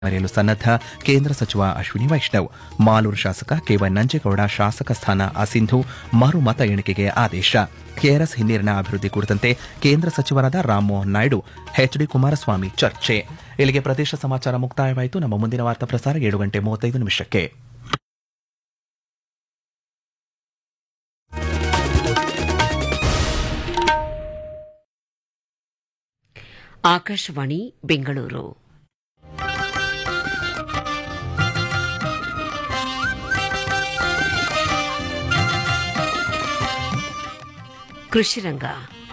ಮರೆಯಲು ಸನ್ನದ್ಧ ಕೇಂದ್ರ ಸಚಿವ ಅಶ್ವಿನಿ ವೈಷ್ಣವ್ ಮಾಲೂರು ಶಾಸಕ ಕೆವೈ ನಂಜೇಗೌಡ ಶಾಸಕ ಸ್ಥಾನ ಅಸಿಂಧು ಮರು ಮತ ಎಣಿಕೆಗೆ ಆದೇಶ ಕೆಆರ್ಎಸ್ ಹಿನ್ನೀರಿನ ಅಭಿವೃದ್ಧಿ ಕುರಿತಂತೆ ಕೇಂದ್ರ ಸಚಿವರಾದ ರಾಮಮೋಹನ್ ನಾಯ್ಡು ಎಚ್ಡಿ ಕುಮಾರಸ್ವಾಮಿ ಚರ್ಚೆ ಇಲ್ಲಿಗೆ ಪ್ರದೇಶ ಸಮಾಚಾರ ಮುಕ್ತಾಯವಾಯಿತು ನಮ್ಮ ಮುಂದಿನ ವಾರ್ತಾ ಪ್ರಸಾರ ಏಳು ಗಂಟೆ ಮೂವತ್ತೈದು ನಿಮಿಷಕ್ಕೆ ಆಕಾಶವಾಣಿ ಬೆಂಗಳೂರು ಕೃಷಿರಂಗ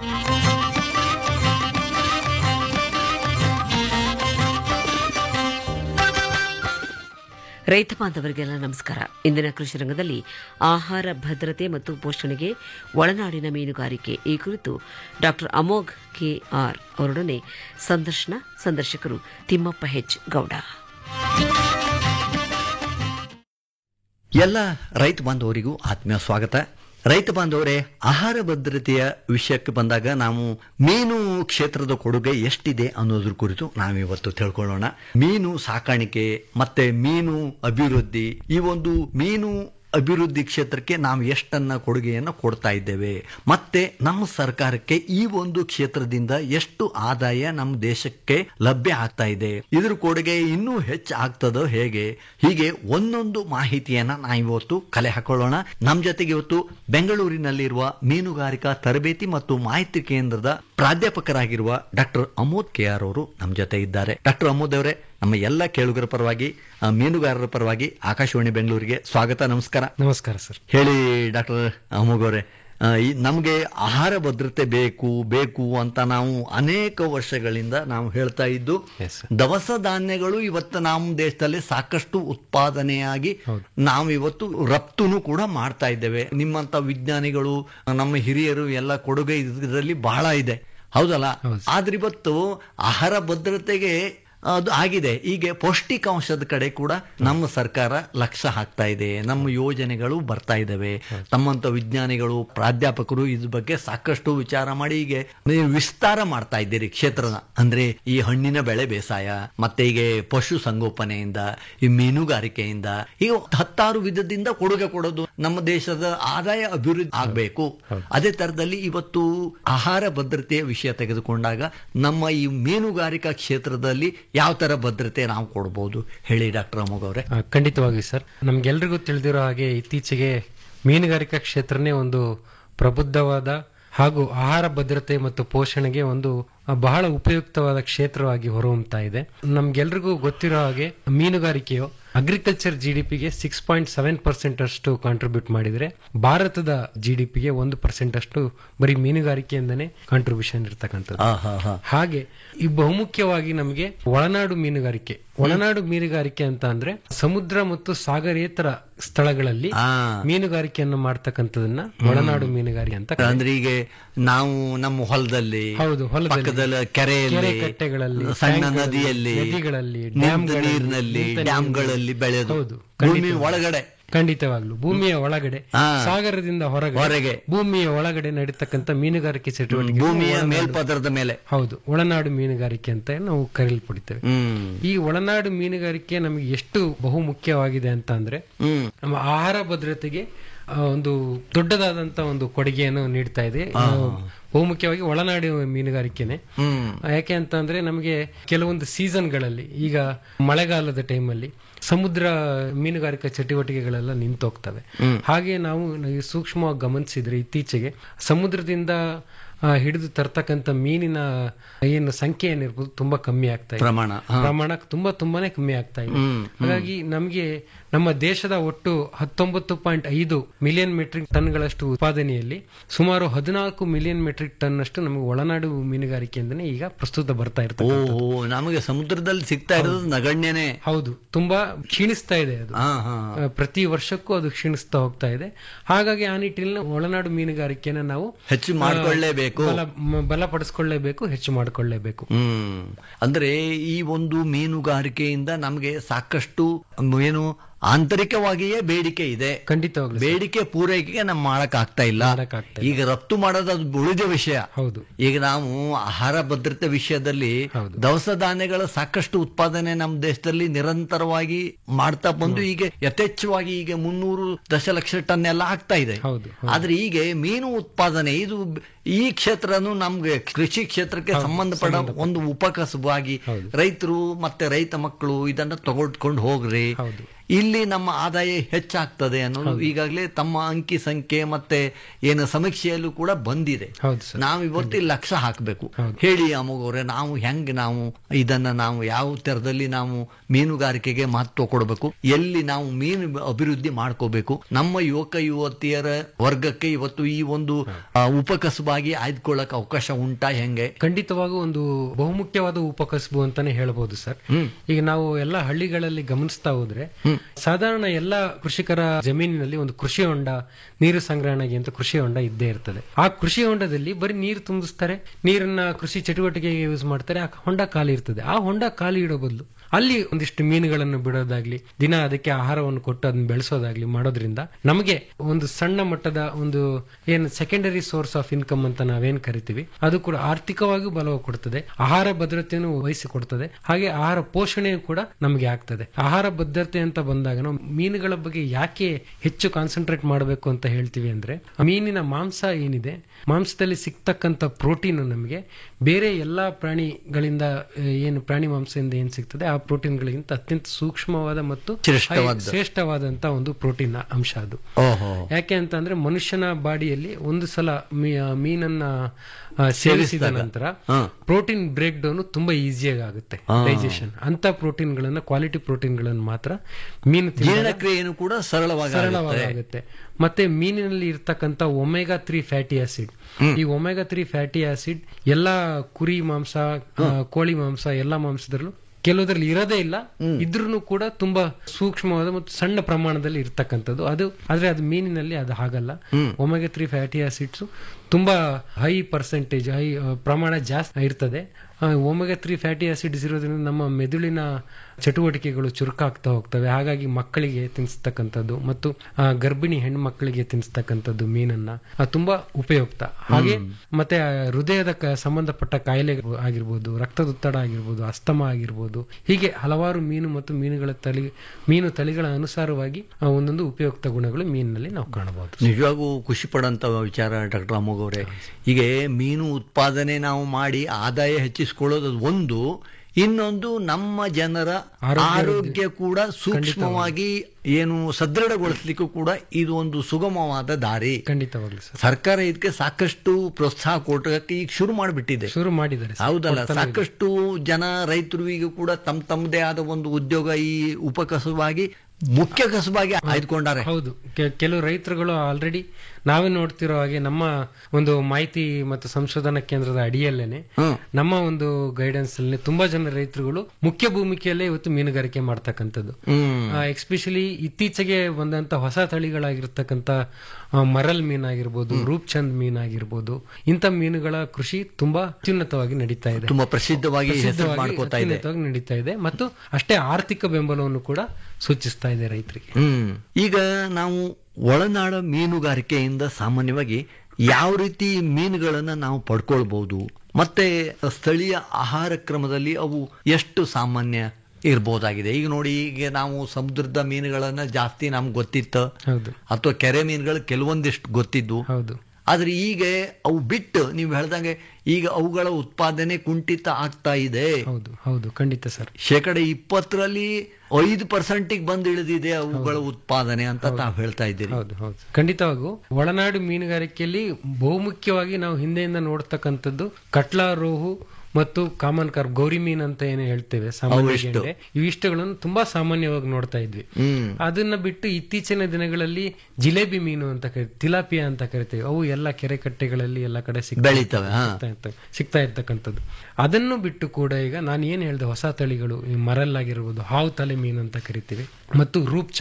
ರೈತ ಬಾಂಧವರಿಗೆಲ್ಲ ನಮಸ್ಕಾರ ಇಂದಿನ ಕೃಷಿ ರಂಗದಲ್ಲಿ ಆಹಾರ ಭದ್ರತೆ ಮತ್ತು ಪೋಷಣೆಗೆ ಒಳನಾಡಿನ ಮೀನುಗಾರಿಕೆ ಈ ಕುರಿತು ಡಾ ಅಮೋಘ್ ಕೆಆರ್ ಅವರೊಡನೆ ಸಂದರ್ಶನ ಸಂದರ್ಶಕರು ತಿಮ್ಮಪ್ಪ ಹೆಚ್ ಗೌಡ ಎಲ್ಲ ರೈತ ಬಾಂಧವರಿಗೂ ಆತ್ಮೀಯ ಸ್ವಾಗತ ರೈತ ಬಾಂಧವರೇ ಆಹಾರ ಭದ್ರತೆಯ ವಿಷಯಕ್ಕೆ ಬಂದಾಗ ನಾವು ಮೀನು ಕ್ಷೇತ್ರದ ಕೊಡುಗೆ ಎಷ್ಟಿದೆ ಅನ್ನೋದ್ರ ಕುರಿತು ನಾವಿವತ್ತು ತಿಳ್ಕೊಳ್ಳೋಣ ಮೀನು ಸಾಕಾಣಿಕೆ ಮತ್ತೆ ಮೀನು ಅಭಿವೃದ್ಧಿ ಈ ಒಂದು ಮೀನು ಅಭಿವೃದ್ಧಿ ಕ್ಷೇತ್ರಕ್ಕೆ ನಾವು ಎಷ್ಟನ್ನ ಕೊಡುಗೆಯನ್ನು ಕೊಡ್ತಾ ಇದ್ದೇವೆ ಮತ್ತೆ ನಮ್ಮ ಸರ್ಕಾರಕ್ಕೆ ಈ ಒಂದು ಕ್ಷೇತ್ರದಿಂದ ಎಷ್ಟು ಆದಾಯ ನಮ್ಮ ದೇಶಕ್ಕೆ ಲಭ್ಯ ಆಗ್ತಾ ಇದೆ ಇದ್ರ ಕೊಡುಗೆ ಇನ್ನೂ ಹೆಚ್ಚು ಆಗ್ತದೋ ಹೇಗೆ ಹೀಗೆ ಒಂದೊಂದು ಮಾಹಿತಿಯನ್ನ ನಾವು ಇವತ್ತು ಕಲೆ ಹಾಕೊಳ್ಳೋಣ ನಮ್ಮ ಜೊತೆಗೆ ಇವತ್ತು ಬೆಂಗಳೂರಿನಲ್ಲಿರುವ ಮೀನುಗಾರಿಕಾ ತರಬೇತಿ ಮತ್ತು ಮಾಹಿತಿ ಕೇಂದ್ರದ ಪ್ರಾಧ್ಯಾಪಕರಾಗಿರುವ ಡಾಕ್ಟರ್ ಅಮೋದ್ ಕೆ ಆರ್ ಅವರು ನಮ್ಮ ಜೊತೆ ಇದ್ದಾರೆ ಡಾಕ್ಟರ್ ಅಮೋದ್ ಅವರೇ ನಮ್ಮ ಎಲ್ಲ ಕೇಳುಗರ ಪರವಾಗಿ ಆ, ಮೀನುಗಾರರ ಪರವಾಗಿ ಆಕಾಶವಾಣಿ ಬೆಂಗಳೂರಿಗೆ ಸ್ವಾಗತ ನಮಸ್ಕಾರ ನಮಸ್ಕಾರ ಸರ್ ಹೇಳಿ ಡಾಕ್ಟರ್ ಅಮೋಘ್ ಅವರೇ ಆ, ಈ ನಮಗೆ ಆಹಾರ ಭದ್ರತೆ ಬೇಕು ಬೇಕು ಅಂತ ನಾವು ಅನೇಕ ವರ್ಷಗಳಿಂದ ನಾವು ಹೇಳ್ತಾ ಇದ್ದು Yes, sir. ದವಸ ಧಾನ್ಯಗಳು ಇವತ್ತು ನಮ್ಮ ದೇಶದಲ್ಲಿ ಸಾಕಷ್ಟು ಉತ್ಪಾದನೆಯಾಗಿ ನಾವು ಇವತ್ತು ರಫ್ತುನು ಕೂಡ ಮಾಡ್ತಾ ಇದ್ದೇವೆ ನಿಮ್ಮಂತ ವಿಜ್ಞಾನಿಗಳು ನಮ್ಮ ಹಿರಿಯರು ಎಲ್ಲ ಕೊಡುಗೆ ಇದರಲ್ಲಿ ಬಹಳ ಇದೆ ಹೌದಲ್ಲ ಆದ್ರೆ ಇವತ್ತು ಆಹಾರ ಭದ್ರತೆಗೆ ಅದು ಆಗಿದೆ ಈಗ ಪೌಷ್ಟಿಕಾಂಶದ ಕಡೆ ಕೂಡ ನಮ್ಮ ಸರ್ಕಾರ ಲಕ್ಷ್ಯ ಹಾಕ್ತಾ ಇದೆ ನಮ್ಮ ಯೋಜನೆಗಳು ಬರ್ತಾ ಇದ್ದಾವೆ ತಮ್ಮಂತ ವಿಜ್ಞಾನಿಗಳು ಪ್ರಾಧ್ಯಾಪಕರು ಇದ್ರ ಬಗ್ಗೆ ಸಾಕಷ್ಟು ವಿಚಾರ ಮಾಡಿ ಈಗ ನೀವು ವಿಸ್ತಾರ ಮಾಡ್ತಾ ಇದ್ದೀರಿ ಕ್ಷೇತ್ರನ ಅಂದ್ರೆ ಈ ಹಣ್ಣಿನ ಬೆಳೆ ಬೇಸಾಯ ಮತ್ತೆ ಈಗ ಪಶು ಸಂಗೋಪನೆಯಿಂದ ಈ ಮೀನುಗಾರಿಕೆಯಿಂದ ಈ ಹತ್ತಾರು ವಿಧದಿಂದ ಕೊಡುಗೆ ಕೊಡೋದು ನಮ್ಮ ದೇಶದ ಆದಾಯ ಅಭಿವೃದ್ಧಿ ಆಗಬೇಕು ಅದೇ ತರದಲ್ಲಿ ಇವತ್ತು ಆಹಾರ ಭದ್ರತೆಯ ವಿಷಯ ತೆಗೆದುಕೊಂಡಾಗ ನಮ್ಮ ಈ ಮೀನುಗಾರಿಕಾ ಕ್ಷೇತ್ರದಲ್ಲಿ ಯಾವ ತರ ಭದ್ರತೆ ನಾವು ಕೊಡಬಹುದು ಹೇಳಿ ಡಾಕ್ಟರ್ ಅಮೋಘ್ ಅವರೇ ಆ, ಖಂಡಿತವಾಗಿ ಸರ್ ನಮ್ಗೆಲ್ರಿಗೂ ತಿಳಿದಿರೋ ಹಾಗೆ ಇತ್ತೀಚೆಗೆ ಮೀನುಗಾರಿಕಾ ಕ್ಷೇತ್ರನೇ ಒಂದು ಪ್ರಬುದ್ಧವಾದ ಹಾಗೂ ಆಹಾರ ಭದ್ರತೆ ಮತ್ತು ಪೋಷಣೆಗೆ ಒಂದು ಆ, ಬಹಳ ಉಪಯುಕ್ತವಾದ ಕ್ಷೇತ್ರವಾಗಿ ಹೊರಹೊಮ್ತಾ ಇದೆ ನಮ್ಗೆಲ್ರಿಗೂ ಗೊತ್ತಿರೋ ಹಾಗೆ ಮೀನುಗಾರಿಕೆಯು ಅಗ್ರಿಕಲ್ಚರ್ ಜಿ ಡಿ ಪಿಗೆ ಸಿಕ್ಸ್ ಪಾಯಿಂಟ್ ಸೆವೆನ್ ಪರ್ಸೆಂಟ್ ಅಷ್ಟು ಕಾಂಟ್ರಿಬ್ಯೂಟ್ ಮಾಡಿದ್ರೆ ಭಾರತದ ಜಿ ಡಿ ಪಿಗೆ ಒಂದು ಪರ್ಸೆಂಟ್ ಅಷ್ಟು ಬರೀ ಮೀನುಗಾರಿಕೆಯಿಂದನೇ ಕಾಂಟ್ರಿಬ್ಯೂಷನ್ ಇರ್ತಕ್ಕಂಥದ್ದು ಆ, ಹಾ, ಹಾ. ಹಾಗೆ ಈ ಬಹುಮುಖ್ಯವಾಗಿ ನಮಗೆ ಒಳನಾಡು ಮೀನುಗಾರಿಕೆ ಒಳನಾಡು ಮೀನುಗಾರಿಕೆ ಅಂತ ಅಂದ್ರೆ ಸಮುದ್ರ ಮತ್ತು ಸಾಗರೇತರ ಸ್ಥಳಗಳಲ್ಲಿ ಆ. ಮೀನುಗಾರಿಕೆಯನ್ನು ಮಾಡ್ತಕ್ಕಂಥದನ್ನ ಒಳನಾಡು ಮೀನುಗಾರಿಕೆ ಅಂತ ಕರೀತಾರೆ. ಅಂದ್ರೆ ಈಗ ನಾವು ನಮ್ಮ ಹೊಲದಲ್ಲಿ ಹೌದು, ಹೊಲದಲ್ಲಿ. ಪಕ್ಕದಲ್ಲಿ ಕೆರೆಯಲ್ಲಿ ಕೆರೆ ಕಟ್ಟೆಗಳಲ್ಲಿ, ಸಣ್ಣ ಟ್ಯಾಂಕ್ಗಳಲ್ಲಿ, ನದಿಯಲ್ಲಿ ನದಿಗಳಲ್ಲಿ, ನಿಂತ ಡ್ಯಾಮ್ಗಳಲ್ಲಿ, ನೀರಿನಲ್ಲಿ ನಿಂತ ಡ್ಯಾಮ್ಗಳಲ್ಲಿ ನೀರಿನಲ್ಲಿ. ಬೆಳೆಯೋದು ಹೌದು, ಭೂಮಿ ಖಂಡಿತ. ಒಳಗಡೆ ಖಂಡಿತವಾಗ್ಲು ಭೂಮಿಯ ಒಳಗಡೆ ಆ. ಸಾಗರದಿಂದ ಹೊರಗೆ ಹೊರಗೆ. ಭೂಮಿಯ ಒಳಗಡೆ ನಡೀತಕ್ಕಂಥ ಮೀನುಗಾರಿಕೆ ಚಟುವಟಿಕೆ ಭೂಮಿಯ ಮೇಲ್ಪದರದ ಮೇಲೆ ಹೌದು ಒಳನಾಡು ಮೀನುಗಾರಿಕೆ ಅಂತ ನಾವು ಕರೆಯಲ್ಪಡ್ತೇವೆ ಹ್ಮ್ ಈ ಒಳನಾಡು ಮೀನುಗಾರಿಕೆ ನಮಗೆ ಎಷ್ಟು ಬಹು ಮುಖ್ಯವಾಗಿದೆ ಅಂತ ಅಂದ್ರೆ ಹ್ಮ್ ನಮ್ಮ ಆಹಾರ ಭದ್ರತೆಗೆ ಆ, ಒಂದು ದೊಡ್ಡದಾದಂತ ಒಂದು ಕೊಡುಗೆಯನ್ನು ನೀಡ್ತಾ ಇದೆ ಆ, ಬಹುಮುಖ್ಯವಾಗಿ ಒಳನಾಡು ಮೀನುಗಾರಿಕೆನೆ ಹ್ಮ್ ಯಾಕೆ ಅಂತ ಅಂದ್ರೆ ನಮಗೆ ಕೆಲವೊಂದು ಸೀಸನ್ಗಳಲ್ಲಿ ಈಗ ಮಳೆಗಾಲದ ಟೈಮಲ್ಲಿ ಸಮುದ್ರ ಮೀನುಗಾರಿಕಾ ಚಟುವಟಿಕೆಗಳೆಲ್ಲ ನಿಂತೋಗ್ತವೆ ಹಾಗೆ ನಾವು ಈ ಸೂಕ್ಷ್ಮವಾಗಿ ಗಮನಿಸಿದ್ರೆ ಇತ್ತೀಚೆಗೆ ಸಮುದ್ರದಿಂದ ಆ, ಹಿಡಿದು ತರ್ತಕ್ಕಂಥ ಮೀನಿನ ಏನು ಸಂಖ್ಯೆ ಏನಿರ್ಬೋದು ತುಂಬಾ ಕಮ್ಮಿ ಆಗ್ತಾ ಇದೆ ಪ್ರಮಾಣ ಹ. ಪ್ರಮಾಣ ತುಂಬಾ ತುಂಬಾನೇ ಕಮ್ಮಿ ಆಗ್ತಾ ಇದೆ ಹಾಗಾಗಿ ನಮಗೆ ನಮ್ಮ ದೇಶದ ಒಟ್ಟು ಹತ್ತೊಂಬತ್ತು ಪಾಯಿಂಟ್ ಐದು ಮಿಲಿಯನ್ ಮೆಟ್ರಿಕ್ ಟನ್ಗಳಷ್ಟು ಉತ್ಪಾದನೆಯಲ್ಲಿ ಸುಮಾರು ಹದಿನಾಲ್ಕು ಮಿಲಿಯನ್ ಮೆಟ್ರಿಕ್ ಟನ್ ಅಷ್ಟು ನಮಗೆ ಒಳನಾಡು ಮೀನುಗಾರಿಕೆಯಿಂದನೇ ಈಗ ಪ್ರಸ್ತುತ ಬರ್ತಾ ಇರ್ತದೆ ಓಹೋ ನಮಗೆ ಸಮುದ್ರದಲ್ಲಿ ಸಿಗ್ತಾ ಇರೋದು ನಗಣ್ಯನೇ ಹೌದು ತುಂಬಾ ಕ್ಷೀಣಿಸ್ತಾ ಇದೆ ಅದು ಹಾ ಹಾ ಆ, ಪ್ರತಿ ವರ್ಷಕ್ಕೂ ಅದು ಕ್ಷೀಣಿಸ್ತಾ ಹೋಗ್ತಾ ಇದೆ ಹಾಗಾಗಿ ಆ ನಿಟ್ಟಿನಲ್ಲಿ ಒಳನಾಡು ಮೀನುಗಾರಿಕೆನ ನಾವು ಹೆಚ್ಚು ಮಾಡ್ಕೊಳ್ಳೇಬೇಕು ಬಲ ಮ- ಬಲಪಡಿಸ್ಕೊಳ್ಳೇಬೇಕು ಹೆಚ್ಚು ಮಾಡಿಕೊಳ್ಳೇಬೇಕು ಹ್ಮ್ ಅಂದ್ರೆ ಈ ಒಂದು ಮೀನುಗಾರಿಕೆಯಿಂದ ನಮಗೆ ಸಾಕಷ್ಟು ಏನು ಆಂತರಿಕವಾಗಿಯೇ ಬೇಡಿಕೆ ಇದೆ ಖಂಡಿತವಾಗ್ಲು ಬೇಡಿಕೆ ಪೂರೈಕೆಗೆ ನಾವು ಮಾಡಕ್ ಆಗ್ತಾ ಇಲ್ಲ ಮಾಡಕ್ಕಾಗ್ತಾ ಈಗ ರಫ್ತು ಮಾಡೋದು ಅದು ಉಳಿದ ವಿಷಯ ಹೌದು ಈಗ ನಾವು ಆಹಾರ ಭದ್ರತೆ ವಿಷಯದಲ್ಲಿ ಹೌದು. ದವಸ ಧಾನ್ಯಗಳ ಸಾಕಷ್ಟು ಉತ್ಪಾದನೆ ನಮ್ಮ ದೇಶದಲ್ಲಿ ನಿರಂತರವಾಗಿ ಮಾಡ್ತಾ ಬಂದು ಈಗ ಯಥೇಚ್ಛವಾಗಿ ಈಗ ಮುನ್ನೂರು ದಶಲಕ್ಷ ಟನ್ ಎಲ್ಲ ಆಗ್ತಾ ಇದೆ ಹೌದು, ಆದ್ರೆ ಈಗ ಮೀನು ಉತ್ಪಾದನೆ ಇದು ಬ- ಈ ಕ್ಷೇತ್ರನು ನಮ್ಗೆ ಕೃಷಿ ಕ್ಷೇತ್ರಕ್ಕೆ ಸಂಬಂಧಪಟ್ಟ ಒಂದು ಉಪಕಸಬಾಗಿ ರೈತರು ಮತ್ತೆ ರೈತ ಮಕ್ಕಳು ಇದನ್ನ ತಗೊಳ್ಕೊಂಡು ಹೋಗ್ರಿ ಹೌದು. ಇಲ್ಲಿ ನಮ್ಮ ಆದಾಯ ಹೆಚ್ಚಾಗ್ತದೆ ಅನ್ನೋದು ಈಗಾಗಲೇ ತಮ್ಮ ಅಂಕಿ ಸಂಖ್ಯೆ ಮತ್ತೆ ಏನು ಸಮೀಕ್ಷೆಯಲ್ಲೂ ಕೂಡ ಬಂದಿದೆ ಹೌದು ಸರ್ ನಾವು ಇವತ್ತು ಇಲ್ಲಿ ಲಕ್ಷ್ಯ ಹಾಕಬೇಕು ಹೇಳಿ ಅಮೋಗವ್ರೆ ನಾವು ಹೆಂಗ್ ನಾವು ಇದನ್ನ ನಾವು ಯಾವ ತೆರದಲ್ಲಿ ನಾವು ಮೀನುಗಾರಿಕೆಗೆ ಮಹತ್ವ ಕೊಡಬೇಕು ಎಲ್ಲಿ ನಾವು ಮೀನು ಅಭಿವೃದ್ಧಿ ಮಾಡ್ಕೋಬೇಕು ನಮ್ಮ ಯುವಕ ಯುವತಿಯರ ವರ್ಗಕ್ಕೆ ಇವತ್ತು ಈ ಒಂದು ಆ, ಉಪಕಸಬಾಗಿ ಆಯ್ದುಕೊಳ್ಳಕ್ ಅವಕಾಶ ಉಂಟಾ ಹೆಂಗೆ ಖಂಡಿತವಾಗೂ ಒಂದು ಬಹುಮುಖ್ಯವಾದ ಉಪಕಸಬು ಅಂತಾನೆ ಹೇಳ್ಬೋದು ಸರ್ ಈಗ ನಾವು ಎಲ್ಲ ಹಳ್ಳಿಗಳಲ್ಲಿ ಗಮನಿಸ್ತಾ ಹೋದ್ರೆ ಸಾಧಾರಣ ಎಲ್ಲ ಕೃಷಿಕರ ಜಮೀನಿನಲ್ಲಿ ಒಂದು ಕೃಷಿ ಹೊಂಡ ನೀರು ಸಂಗ್ರಹಣೆಗೆ ಅಂತ ಕೃಷಿ ಹೊಂಡ ಇದ್ದೇ ಇರ್ತದೆ ಆ ಕೃಷಿ ಹೊಂಡದಲ್ಲಿ ಬರೀ ನೀರು ತುಂಬಿಸ್ತಾರೆ ನೀರನ್ನ ಕೃಷಿ ಚಟುವಟಿಕೆಗೆ ಯೂಸ್ ಮಾಡ್ತಾರೆ ಆ ಹೊಂಡ ಖಾಲಿ ಇರ್ತದೆ ಆ ಹೊಂಡ ಖಾಲಿ ಇಡೋ ಬದಲು ಅಲ್ಲಿ ಒಂದಿಷ್ಟು ಮೀನುಗಳನ್ನು ಬಿಡೋದಾಗ್ಲಿ ದಿನ ಅದಕ್ಕೆ ಆಹಾರವನ್ನು ಕೊಟ್ಟು ಅದನ್ನ ಬೆಳೆಸೋದಾಗ್ಲಿ ಮಾಡೋದ್ರಿಂದ ನಮಗೆ ಒಂದು ಸಣ್ಣ ಮಟ್ಟದ ಒಂದು ಏನು ಸೆಕೆಂಡರಿ ಸೋರ್ಸ್ ಆಫ್ ಇನ್ಕಮ್ ಅಂತ ನಾವೇನ್ ಕರಿತೀವಿ ಅದು ಕೂಡ ಆರ್ಥಿಕವಾಗಿ ಬಲವ ಕೊಡ್ತದೆ ಆಹಾರ ಭದ್ರತೆಯನ್ನು ವಹಿಸಿಕೊಡ್ತದೆ ಹಾಗೆ ಆಹಾರ ಪೋಷಣೆಯು ಕೂಡ ನಮಗೆ ಆಗ್ತದೆ ಆಹಾರ ಭದ್ರತೆ ಅಂತ ಬಂದಾಗ ನಾವು ಮೀನುಗಳ ಬಗ್ಗೆ ಯಾಕೆ ಹೆಚ್ಚು ಕಾನ್ಸಂಟ್ರೇಟ್ ಮಾಡಬೇಕು ಅಂತ ಹೇಳ್ತೀವಿ ಅಂದ್ರೆ ಮೀನಿನ ಮಾಂಸ ಏನಿದೆ ಮಾಂಸದಲ್ಲಿ ಸಿಗ್ತಕ್ಕಂಥ ಪ್ರೋಟೀನ್ ನಮಗೆ ಬೇರೆ ಎಲ್ಲಾ ಪ್ರಾಣಿಗಳಿಂದ ಆ, ಏನು ಪ್ರಾಣಿ ಮಾಂಸದಿಂದ ಏನ್ ಸಿಗ್ತದೆ ಆ ಪ್ರೋಟೀನ್ಗಳಿಗಿಂತ ಅತ್ಯಂತ ಸೂಕ್ಷ್ಮವಾದ ಮತ್ತು ಶ್ರೇಷ್ಠವಾದ. ಹೈ- ಶ್ರೇಷ್ಠವಾದಂತ ಒಂದು ಪ್ರೋಟೀನ್ ಅಂಶ ಅದು ಓಹೋ ಯಾಕೆ ಅಂತಂದ್ರೆ ಮನುಷ್ಯನ ಬಾಡಿಯಲ್ಲಿ ಒಂದು ಸಲ ಮೀ- ಆ, ಮೀನನ್ನ ಆ, ಸೇವಿಸಿದ ನಂತರ ಪ್ರೋಟೀನ್ ಬ್ರೇಕ್ ಡೌನ್ ತುಂಬಾ ಈಸಿಯಾಗಿ ಆಗುತ್ತೆ ಡೈಜೆಷನ್ ಅಂತ ಪ್ರೋಟೀನ್ಗಳನ್ನ ಕ್ವಾಲಿಟಿ ಪ್ರೋಟೀನ್ಗಳನ್ನು ಮಾತ್ರ ಮೀನು ತಿಂದಾಗ ಜೀರ್ಣಕ್ರಿಯೆಯನ್ನು ಕೂಡ ಸರಳವಾಗಿ ಸರಳವಾಗಿ ಆಗುತ್ತೆ ಮತ್ತೆ ಮೀನಿನಲ್ಲಿ ಇರ್ತಕ್ಕಂಥ ಒಮೆಗಾ ತ್ರೀ ಫ್ಯಾಟಿ ಆಸಿಡ್ ಈ ಒಮೆಗಾ ತ್ರೀ ಫ್ಯಾಟಿ ಆಸಿಡ್ ಎಲ್ಲಾ ಕುರಿ ಮಾಂಸ ಆ, ಕೋಳಿ ಮಾಂಸ ಎಲ್ಲಾ ಮಾಂಸದಲ್ಲೂ ಕೆಲವುದ್ರಲ್ಲಿ ಇರೋದೇ ಇಲ್ಲ ಇದ್ರೂ ಕೂಡ ತುಂಬಾ ಸೂಕ್ಷ್ಮವಾದ ಮತ್ತು ಸಣ್ಣ ಪ್ರಮಾಣದಲ್ಲಿ ಇರ್ತಕ್ಕಂಥದ್ದು ಅದು ಆದ್ರೆ ಅದು ಮೀನಿನಲ್ಲಿ ಅದು ಹಾಗಲ್ಲ ಒಮೆಗಾ ತ್ರೀ ಫ್ಯಾಟಿ ಆಸಿಡ್ಸ್ ತುಂಬಾ ಹೈ ಪರ್ಸೆಂಟೇಜ್ ಹೈ ಆ, ಪ್ರಮಾಣ ಜಾಸ್ತಿ ಇರ್ತದೆ ಒಮೆಗಾ ತ್ರೀ ಫ್ಯಾಟಿ ಆಸಿಡ್ಸ್ ಇರೋದ್ರಿಂದ ನಮ್ಮ ಮೆದುಳಿನ ಚಟುವಟಿಕೆಗಳು ಚುರುಕಾಗ್ತಾ ಹೋಗ್ತವೆ ಹಾಗಾಗಿ ಮಕ್ಕಳಿಗೆ ತಿನ್ನಿಸ್ತಕ್ಕಂಥದ್ದು ಮತ್ತು ಆ, ಗರ್ಭಿಣಿ ಹೆಣ್ಣು ಮಕ್ಕಳಿಗೆ ತಿನ್ನಿಸ್ತಕ್ಕಂಥದ್ದು ಮೀನನ್ನ ಆ, ತುಂಬಾ ಉಪಯುಕ್ತ ಹಾಗೆ ಮತ್ತೆ ಆ, ಹೃದಯದ ಕ- ಸಂಬಂಧಪಟ್ಟ ಕಾಯಿಲೆ ಆಗಿರ್ಬೋದು ರಕ್ತದೊತ್ತಡ ಆಗಿರ್ಬೋದು ಅಸ್ತಮ ಆಗಿರ್ಬೋದು ಹೀಗೆ ಹಲವಾರು ಮೀನು ಮತ್ತು ಮೀನುಗಳ ತಳಿ ಮೀನು ತಳಿಗಳ ಅನುಸಾರವಾಗಿ ಆ, ಒಂದೊಂದು ಉಪಯುಕ್ತ ಗುಣಗಳು ಮೀನಿನಲ್ಲಿ ನಾವು ಕಾಣಬಹುದು ನಿಜವಾಗೂ ಖುಷಿ ಪಡಂತ ವಿಚಾರ ಡಾಕ್ಟರ್ ಅಮೋಘ್ ಅವರೇ ಹೀಗೆ ಮೀನು ಉತ್ಪಾದನೆ ನಾವು ಮಾಡಿ ಆದಾಯ ಹೆಚ್ಚಿಸಿಕೊಳ್ಳೋದು ಒಂದು ಇನ್ನೊಂದು ನಮ್ಮ ಜನರ ಆರೋಗ್ಯ ಕೂಡ ಸೂಕ್ಷ್ಮವಾಗಿ ಏನು ಸದೃಢಗೊಳಿಸ್ಲಿಕ್ಕೂ ಕೂಡ ಇದು ಒಂದು ಸುಗಮವಾದ ದಾರಿ ಖಂಡಿತವಾಗ್ಲಿ ಸರ್ ಸರ್ಕಾರ ಇದಕ್ಕೆ ಸಾಕಷ್ಟು ಪ್ರೋತ್ಸಾಹ ಕೊಟ್ಟಕ್ಕೆ ಈಗ ಶುರು ಮಾಡಿಬಿಟ್ಟಿದೆ ಶುರು ಮಾಡಿದ್ದಾರೆ ಸರ್. ಹೌದಲ್ಲ ಸಾಕಷ್ಟು ಜನ ರೈತರು ಈಗ ಕೂಡ ತಮ್ಮ ತಮ್ಮದೇ ಆದ ಒಂದು ಉದ್ಯೋಗ ಈ ಉಪಕಸವಾಗಿ ಮುಖ್ಯ ಕಸಬಾಗಿ ಆಯ್ದುಕೊಂಡಾರೆ ಹೌದು ಕೆ- ಕೆಲವು ರೈತರುಗಳು ಆಲ್ರೆಡಿ ನಾವೇ ನೋಡ್ತಿರೋ ಹಾಗೆ ನಮ್ಮ ಒಂದು ಮಾಹಿತಿ ಮತ್ತು ಸಂಶೋಧನಾ ಕೇಂದ್ರದ ಅಡಿಯಲ್ಲೇನೆ ನಮ್ಮ ಒಂದು ಗೈಡೆನ್ಸ್ ಅಲ್ಲಿ ತುಂಬಾ ಜನ ರೈತರುಗಳು ಮುಖ್ಯ ಭೂಮಿಕೆಯಲ್ಲೇ ಇವತ್ತು ಮೀನುಗಾರಿಕೆ ಮಾಡ್ತಕ್ಕಂಥದ್ದು ಎಕ್ಸ್ಪೆಷಲಿ ಇತ್ತೀಚೆಗೆ ಬಂದಂತ ಹೊಸ ತಳಿಗಳಾಗಿರ್ತಕ್ಕಂಥ ಆ, ಮರಲ್ ಮೀನಾಗಿರ್ಬೋದು ರೂಪ್ಚಂದ್ ಮೀನಾಗಿರ್ಬೋದು ಇಂಥ ಮೀನುಗಳ ಕೃಷಿ ತುಂಬಾ ಅತ್ಯುನ್ನತವಾಗಿ ನಡೀತಾ ಇದೆ ತುಂಬಾ ಪ್ರಸಿದ್ಧವಾಗಿ ಹೆಸರು ಪ್ರಸಿದ್ಧವಾಗಿ ಮಾಡ್ಕೋತಾ ಇದೆ ಅತ್ಯುನ್ನತವಾಗಿ ನಡೀತಾ ಇದೆ ಮತ್ತು ಅಷ್ಟೇ ಆರ್ಥಿಕ ಬೆಂಬಲವನ್ನು ಕೂಡ ಸೂಚಿಸ್ತಾ ಇದೆ ರೈತರಿಗೆ ಹ್ಮ್ ಈಗ ನಾವು ಒಳನಾಡ ಮೀನುಗಾರಿಕೆಯಿಂದ ಸಾಮಾನ್ಯವಾಗಿ ಯಾವ ರೀತಿ ಮೀನುಗಳನ್ನ ನಾವು ಪಡ್ಕೊಳ್ಬಹುದು ಮತ್ತೆ ಸ್ಥಳೀಯ ಆಹಾರ ಕ್ರಮದಲ್ಲಿ ಅವು ಎಷ್ಟು ಸಾಮಾನ್ಯ ಇರ್ಬೋದಾಗಿದೆ ಈಗ ನೋಡಿ ಈಗ ನಾವು ಸಮುದ್ರದ ಮೀನುಗಳನ್ನ ಜಾಸ್ತಿ ನಮ್ಗೆ ಗೊತ್ತಿತ್ತು ಹೌದು ಅಥವಾ ಕೆರೆ ಮೀನುಗಳು ಕೆಲವೊಂದಿಷ್ಟು ಗೊತ್ತಿದ್ದು ಹೌದು ಆದ್ರೆ ಈಗ ಅವು ಬಿಟ್ಟು ನೀವು ಹೇಳ್ದಂಗೆ ಈಗ ಅವುಗಳ ಉತ್ಪಾದನೆ ಕುಂಠಿತ ಆಗ್ತಾ ಇದೆ ಹೌದು ಹೌದು ಖಂಡಿತ ಸರ್ ಶೇಕಡ ಇಪ್ಪತ್ತರಲ್ಲಿ ಐದು ಪರ್ಸೆಂಟಿಗೆ ಬಂದು ಇಳಿದಿದೆ ಅವುಗಳ ಉತ್ಪಾದನೆ ಅಂತ ತಾವು ಹೇಳ್ತಾ ಇದ್ದೀರಿ ಹೌದು ಹೌದು ಖಂಡಿತವಾಗೂ ಒಳನಾಡು ಮೀನುಗಾರಿಕೆಯಲ್ಲಿ ಬಹುಮುಖ್ಯವಾಗಿ ನಾವು ಹಿಂದೆಯಿಂದ ನೋಡ್ತಕ್ಕಂಥದ್ದು ಕಟ್ಲಾ ರೋಹು ಮತ್ತು ಕಾಮನ್ ಕಾರ್ಪ್ ಗೌರಿ ಮೀನ್ ಅಂತ ಏನು ಹೇಳ್ತೇವೆ ಸಾಮಾನ್ಯ ಗೆಂಡೆ ಇವಿಷ್ಟಗಳನ್ನು ತುಂಬಾ ಸಾಮಾನ್ಯವಾಗಿ ನೋಡ್ತಾ ಇದ್ವಿ ಅದನ್ನ ಬಿಟ್ಟು ಇತ್ತೀಚಿನ ದಿನಗಳಲ್ಲಿ ಜಿಲೇಬಿ ಮೀನು ಅಂತ ಕರಿ ತಿಲಾಪಿಯಾ ಅಂತ ಕರಿತೇವೆ ಅವು ಎಲ್ಲ ಕೆರೆ ಕಟ್ಟೆಗಳಲ್ಲಿ ಎಲ್ಲ ಕಡೆ ಸಿಗ್ತಾ ಬೆಳಿತವೆ ಹಾ ಸಿಗ್ತಾ ಇರ್ತ- ಸಿಗ್ತಾ ಇರ್ತಕ್ಕಂಥದ್ದು ಅದನ್ನು ಬಿಟ್ಟು ಕೂಡ ಈಗ ನಾನು ಏನು ಹೇಳಿದೆ ಹೊಸ ತಳಿಗಳು ಈ ಮರಲ್ ಆಗಿರ್ಬೋದು ಹಾವು ತಲೆ ಮೀನು ಅಂತ ಕರಿತೀವಿ ಮತ್ತು ರೂಪ್ಚಂದ್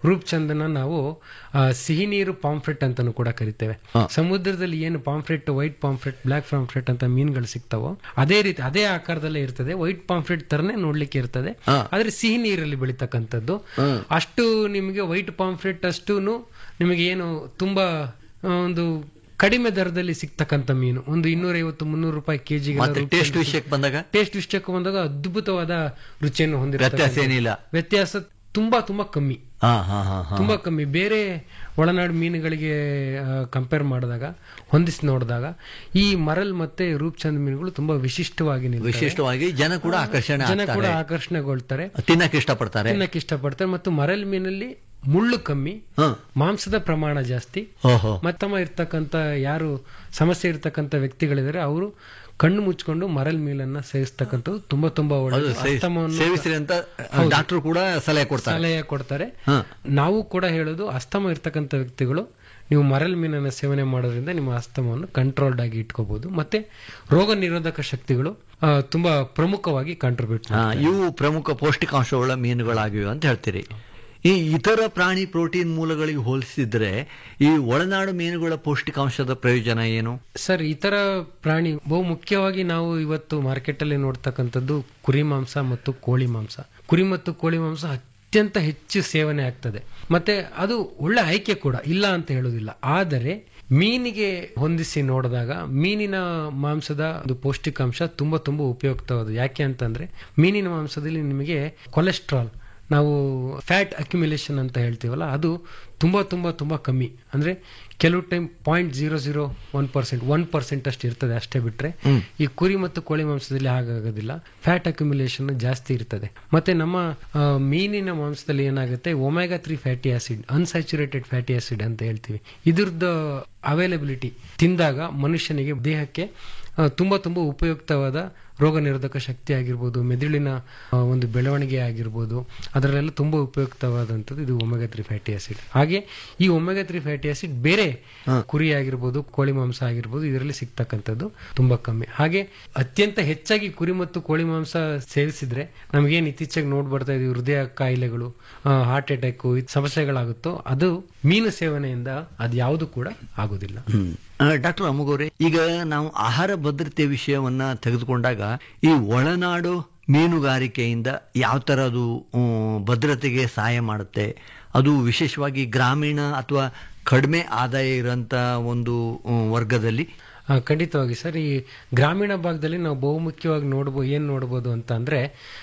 ರೂಪ್ಚಂದನ ನಾವು ಆ, ಸಿಹಿ ನೀರು ಪಾಂಫ್ರೆಟ್ ಅಂತಾನು ಕೂಡ ಕರಿತೇವೆ ಸಮುದ್ರದಲ್ಲಿ ಏನು pomfret white pomfret black pomfret ಅಂತ ಮೀನುಗಳು ಸಿಗ್ತಾವೋ ಅದೇ ರೀತಿ ಅದೇ ಆಕಾರದಲ್ಲೇ ಇರ್ತದೆ ವೈಟ್ ಪಾಂಫ್ರೆಟ್ ತರನೇ ನೋಡ್ಲಿಕ್ಕೆ ಇರ್ತದೆ ಆದ್ರೆ ಸಿಹಿ ನೀರಲ್ಲಿ ಬೆಳೀತಕ್ಕಂಥದ್ದು ಅಷ್ಟು ನಿಮಗೆ ವೈಟ್ ಪಾಂಫ್ರೆಟ್ ಅಷ್ಟು ನಿಮಗೆ ಏನು ತುಂಬಾ ಆ, ಒಂದು ಕಡಿಮೆ ದರದಲ್ಲಿ ಸಿಗ್ತಕ್ಕಂಥ ಮೀನು ಒಂದು ಇನ್ನೂರೈವತ್ತು ಮುನ್ನೂರು ರೂಪಾಯಿ ಕೆಜಿಗೆ ಮತ್ತೆ ಟೇಸ್ಟ್ ವಿಷಯಕ್ಕೆ ಬಂದಾಗ ಟೇಸ್ಟ್ ವಿಷಯಕ್ಕೆ ಬಂದಾಗ ಅದ್ಭುತವಾದ ರುಚಿಯನ್ನು ಹೊಂದಿರುತ್ತೆ ವ್ಯತ್ಯಾಸ ಏನಿಲ್ಲ ವ್ಯತ್ಯಾಸ ತುಂಬಾ ತುಂಬಾ ಕಮ್ಮಿ ಹಾ ಹಾ ಹಾ ಹಾ ತುಂಬಾ ಕಮ್ಮಿ ಬೇರೆ ಒಳನಾಡು ಮೀನುಗಳಿಗೆ ಕಂಪೇರ್ ಮಾಡಿದಾಗ ಹೊಂದಿಸಿ ನೋಡಿದಾಗ ಈ ಮರಲ್ ಮತ್ತೆ ರೂಪ್ಚಂದ್ ಮೀನುಗಳು ತುಂಬಾ ವಿಶಿಷ್ಟವಾಗಿ ನಿಲ್ತವೆ. ವಿಶಿಷ್ಟವಾಗಿ ಜನ ಕೂಡ ಆಕರ್ಷಣೆ ಜನ ಕೂಡ ಆಗ್ತಾರೆ ಆಕರ್ಷಣೆಗೊಳ್ತಾರೆ ತಿನ್ನಕ್ಕೆ ಇಷ್ಟಪಡ್ತಾರೆ ತಿನ್ನಕ್ಕೆ ಇಷ್ಟಪಡ್ತಾರೆ ಮತ್ತು ಮರಲ್ ಮೀನಲ್ಲಿ ಮುಳ್ಳು ಕಮ್ಮಿ ಹ. ಮಾಂಸದ ಪ್ರಮಾಣ ಜಾಸ್ತಿ ಓಹೋ ಮತ್ತಮ್ಮ ಇರ್ತಕ್ಕಂಥ ಯಾರು ಸಮಸ್ಯೆ ಇರ್ತಕ್ಕಂಥ ವ್ಯಕ್ತಿಗಳಿದ್ದಾರೆ ಅವರು ಕಣ್ಣು ಮುಚ್ಕೊಂಡು ಮರಲ್ ಮೀಲನ್ನ ಸೇವಿಸ್ತಕ್ಕಂಥದ್ದು ತುಂಬಾ ತುಂಬಾ ಅದು ಒಳ್ಳೆ ಸೇ- ಅಸ್ತಮವನ್ನು ಸೇವಿಸ್ರಿ ಅಂತ ಡಾಕ್ಟರ್ ಕೂಡ ಸಲಹೆ ಕೊಡ್ತಾರೆ ಸಲಹೆ ಕೊಡ್ತಾರೆ ಹ. ನಾವು ಕೂಡ ಹೇಳೋದು ಅಸ್ತಮ ಇರ್ತಕ್ಕಂಥ ವ್ಯಕ್ತಿಗಳು ನೀವು ಮರಲ್ ಮೀನನ್ನ ಸೇವನೆ ಮಾಡೋದ್ರಿಂದ ನಿಮ್ಮ ಅಸ್ತಮವನ್ನು ಕಂಟ್ರೋಲ್ಡ್ ಆಗಿ ಇಟ್ಕೋಬಹುದು ಮತ್ತೆ ರೋಗ ನಿರೋಧಕ ಶಕ್ತಿಗಳು ಆ, ತುಂಬಾ ಪ್ರಮುಖವಾಗಿ ಕಾಂಟ್ರಿಬ್ಯೂಟ್ ಹಾ, ಇವು ಪ್ರಮುಖ ಪೌಷ್ಟಿಕಾಂಶವುಳ್ಳ ಮೀನುಗಳಾಗಿವೆ ಅಂತ ಹೇಳ್ತೀರಿ ಈ ಇತರ ಪ್ರಾಣಿ ಪ್ರೋಟೀನ್ ಮೂಲಗಳಿಗೆ ಹೋಲಿಸಿದ್ರೆ ಈ ಒಳನಾಡು ಮೀನುಗಳ ಪೌಷ್ಟಿಕಾಂಶದ ಪ್ರಯೋಜನ ಏನು ಸರ್ ಇತರ ಪ್ರಾಣಿ ಬಹು ಮುಖ್ಯವಾಗಿ ನಾವು ಇವತ್ತು ಮಾರ್ಕೆಟ್ ಅಲ್ಲಿ ನೋಡ್ತಕ್ಕಂಥದ್ದು ಕುರಿ ಮಾಂಸ ಮತ್ತು ಕೋಳಿ ಮಾಂಸ ಕುರಿ ಮತ್ತು ಕೋಳಿ ಮಾಂಸ ಅತ್ಯಂತ ಹೆಚ್ಚು ಸೇವನೆ ಆಗ್ತದೆ ಮತ್ತೆ ಅದು ಒಳ್ಳೆ ಆಯ್ಕೆ ಕೂಡ ಇಲ್ಲ ಅಂತ ಹೇಳುವುದಿಲ್ಲ ಆದರೆ ಮೀನಿಗೆ ಹೊಂದಿಸಿ ನೋಡಿದಾಗ ಮೀನಿನ ಮಾಂಸದ ಒಂದು ಪೌಷ್ಟಿಕಾಂಶ ತುಂಬಾ ತುಂಬಾ ಉಪಯುಕ್ತವಾದ ಯಾಕೆ ಅಂತಂದ್ರೆ ಮೀನಿನ ಮಾಂಸದಲ್ಲಿ ನಿಮಗೆ ಕೊಲೆಸ್ಟ್ರಾಲ್ ನಾವು ಫ್ಯಾಟ್ ಅಕ್ಯುಮಿಲೇಷನ್ ಅಂತ ಹೇಳ್ತೀವಲ್ಲ ಅದು ತುಂಬಾ ತುಂಬಾ ತುಂಬಾ ಕಮ್ಮಿ ಅಂದ್ರೆ ಕೆಲವು time point zero zero one percent one percent ಅಷ್ಟು ಇರ್ತದೆ ಅಷ್ಟೇ ಬಿಟ್ರೆ ಈ ಕುರಿ ಮತ್ತು ಕೋಳಿ ಮಾಂಸದಲ್ಲಿ ಹಾಗಾಗೋದಿಲ್ಲ ಫ್ಯಾಟ್ ಅಕ್ಯುಮಿಲೇಷನ್ ಜಾಸ್ತಿ ಇರ್ತದೆ ಮತ್ತೆ ನಮ್ಮ ಆ, ಮೀನಿನ ಮಾಂಸದಲ್ಲಿ ಏನಾಗುತ್ತೆ omega three fatty acid unsaturated fatty acid ಅಂತ ಹೇಳ್ತೀವಿ ಇದ್ರದ್ದು ಅವೈಲಬಿಲಿಟಿ ತಿಂದಾಗ ಮನುಷ್ಯನಿಗೆ ದೇಹಕ್ಕೆ ಆ, ತುಂಬಾ ತುಂಬಾ ಉಪಯುಕ್ತವಾದ ರೋಗ ನಿರೋಧಕ ಶಕ್ತಿ ಆಗಿರ್ಬೋದು ಮೆದುಳಿನ ಆ, ಒಂದು ಬೆಳವಣಿಗೆ ಆಗಿರ್ಬೋದು ಅದರಲ್ಲೆಲ್ಲ ತುಂಬಾ ಉಪಯುಕ್ತವಾದಂಥದ್ದು ಇದು ಒಮೆಗಾ ತ್ರೀ ಫ್ಯಾಟಿ ಆಸಿಡ್ ಹಾಗೆ ಈ ಒಮೆಗಾ ತ್ರೀ ಫ್ಯಾಟಿ ಆಸಿಡ್ ಬೇರೆ ಕುರಿ ಆಗಿರ್ಬೋದು ಕೋಳಿ ಮಾಂಸ ಆಗಿರ್ಬೋದು ಇದರಲ್ಲಿ ಸಿಗ್ತಕ್ಕಂಥದ್ದು ತುಂಬಾ ಕಮ್ಮಿ ಹಾಗೆ ಅತ್ಯಂತ ಹೆಚ್ಚಾಗಿ ಕುರಿ ಮತ್ತು ಕೋಳಿ ಮಾಂಸ ಸೇವಿಸಿದ್ರೆ ನಮಗೇನು ಇತ್ತೀಚೆಗೆ ನೋಡ್ ಬರ್ತಾ ಇದೀವಿ ಹೃದಯ ಕಾಯಿಲೆಗಳು ಹಾರ್ಟ್ ಅಟ್ಯಾಕ್ ಸಮಸ್ಯೆಗಳಾಗುತ್ತೋ ಅದು ಮೀನು ಸೇವನೆಯಿಂದ ಅದು ಯಾವುದು ಕೂಡ ಆಗುದಿಲ್ಲ ಡಾಕ್ಟರ್ ಅಮ್ಮಗೌರೆ ಈಗ ನಾವು ಆಹಾರ ಭದ್ರತೆ ವಿಷಯವನ್ನ ತೆಗೆದುಕೊಂಡಾಗ ಈ ಒಳನಾಡು ಮೀನುಗಾರಿಕೆಯಿಂದ ಯಾವ ತರ ಅದು ಹ್ಮ್, ಭದ್ರತೆಗೆ ಸಹಾಯ ಮಾಡುತ್ತೆ ಅದು ವಿಶೇಷವಾಗಿ ಗ್ರಾಮೀಣ ಅಥವಾ ಕಡಿಮೆ ಆದಾಯ ಇರೋಂಥ ಒಂದು ಹ್ಮ್, ವರ್ಗದಲ್ಲಿ ಆ, ಖಂಡಿತವಾಗಿ ಸರ್ ಈ ಗ್ರಾಮೀಣ ಭಾಗದಲ್ಲಿ ನಾವು ಬಹುಮುಖ್ಯವಾಗಿ ನೋಡ್ಬೋದು ಏನು ನೋಡ್ಬೋದು ಅಂತ ಅಂದರೆ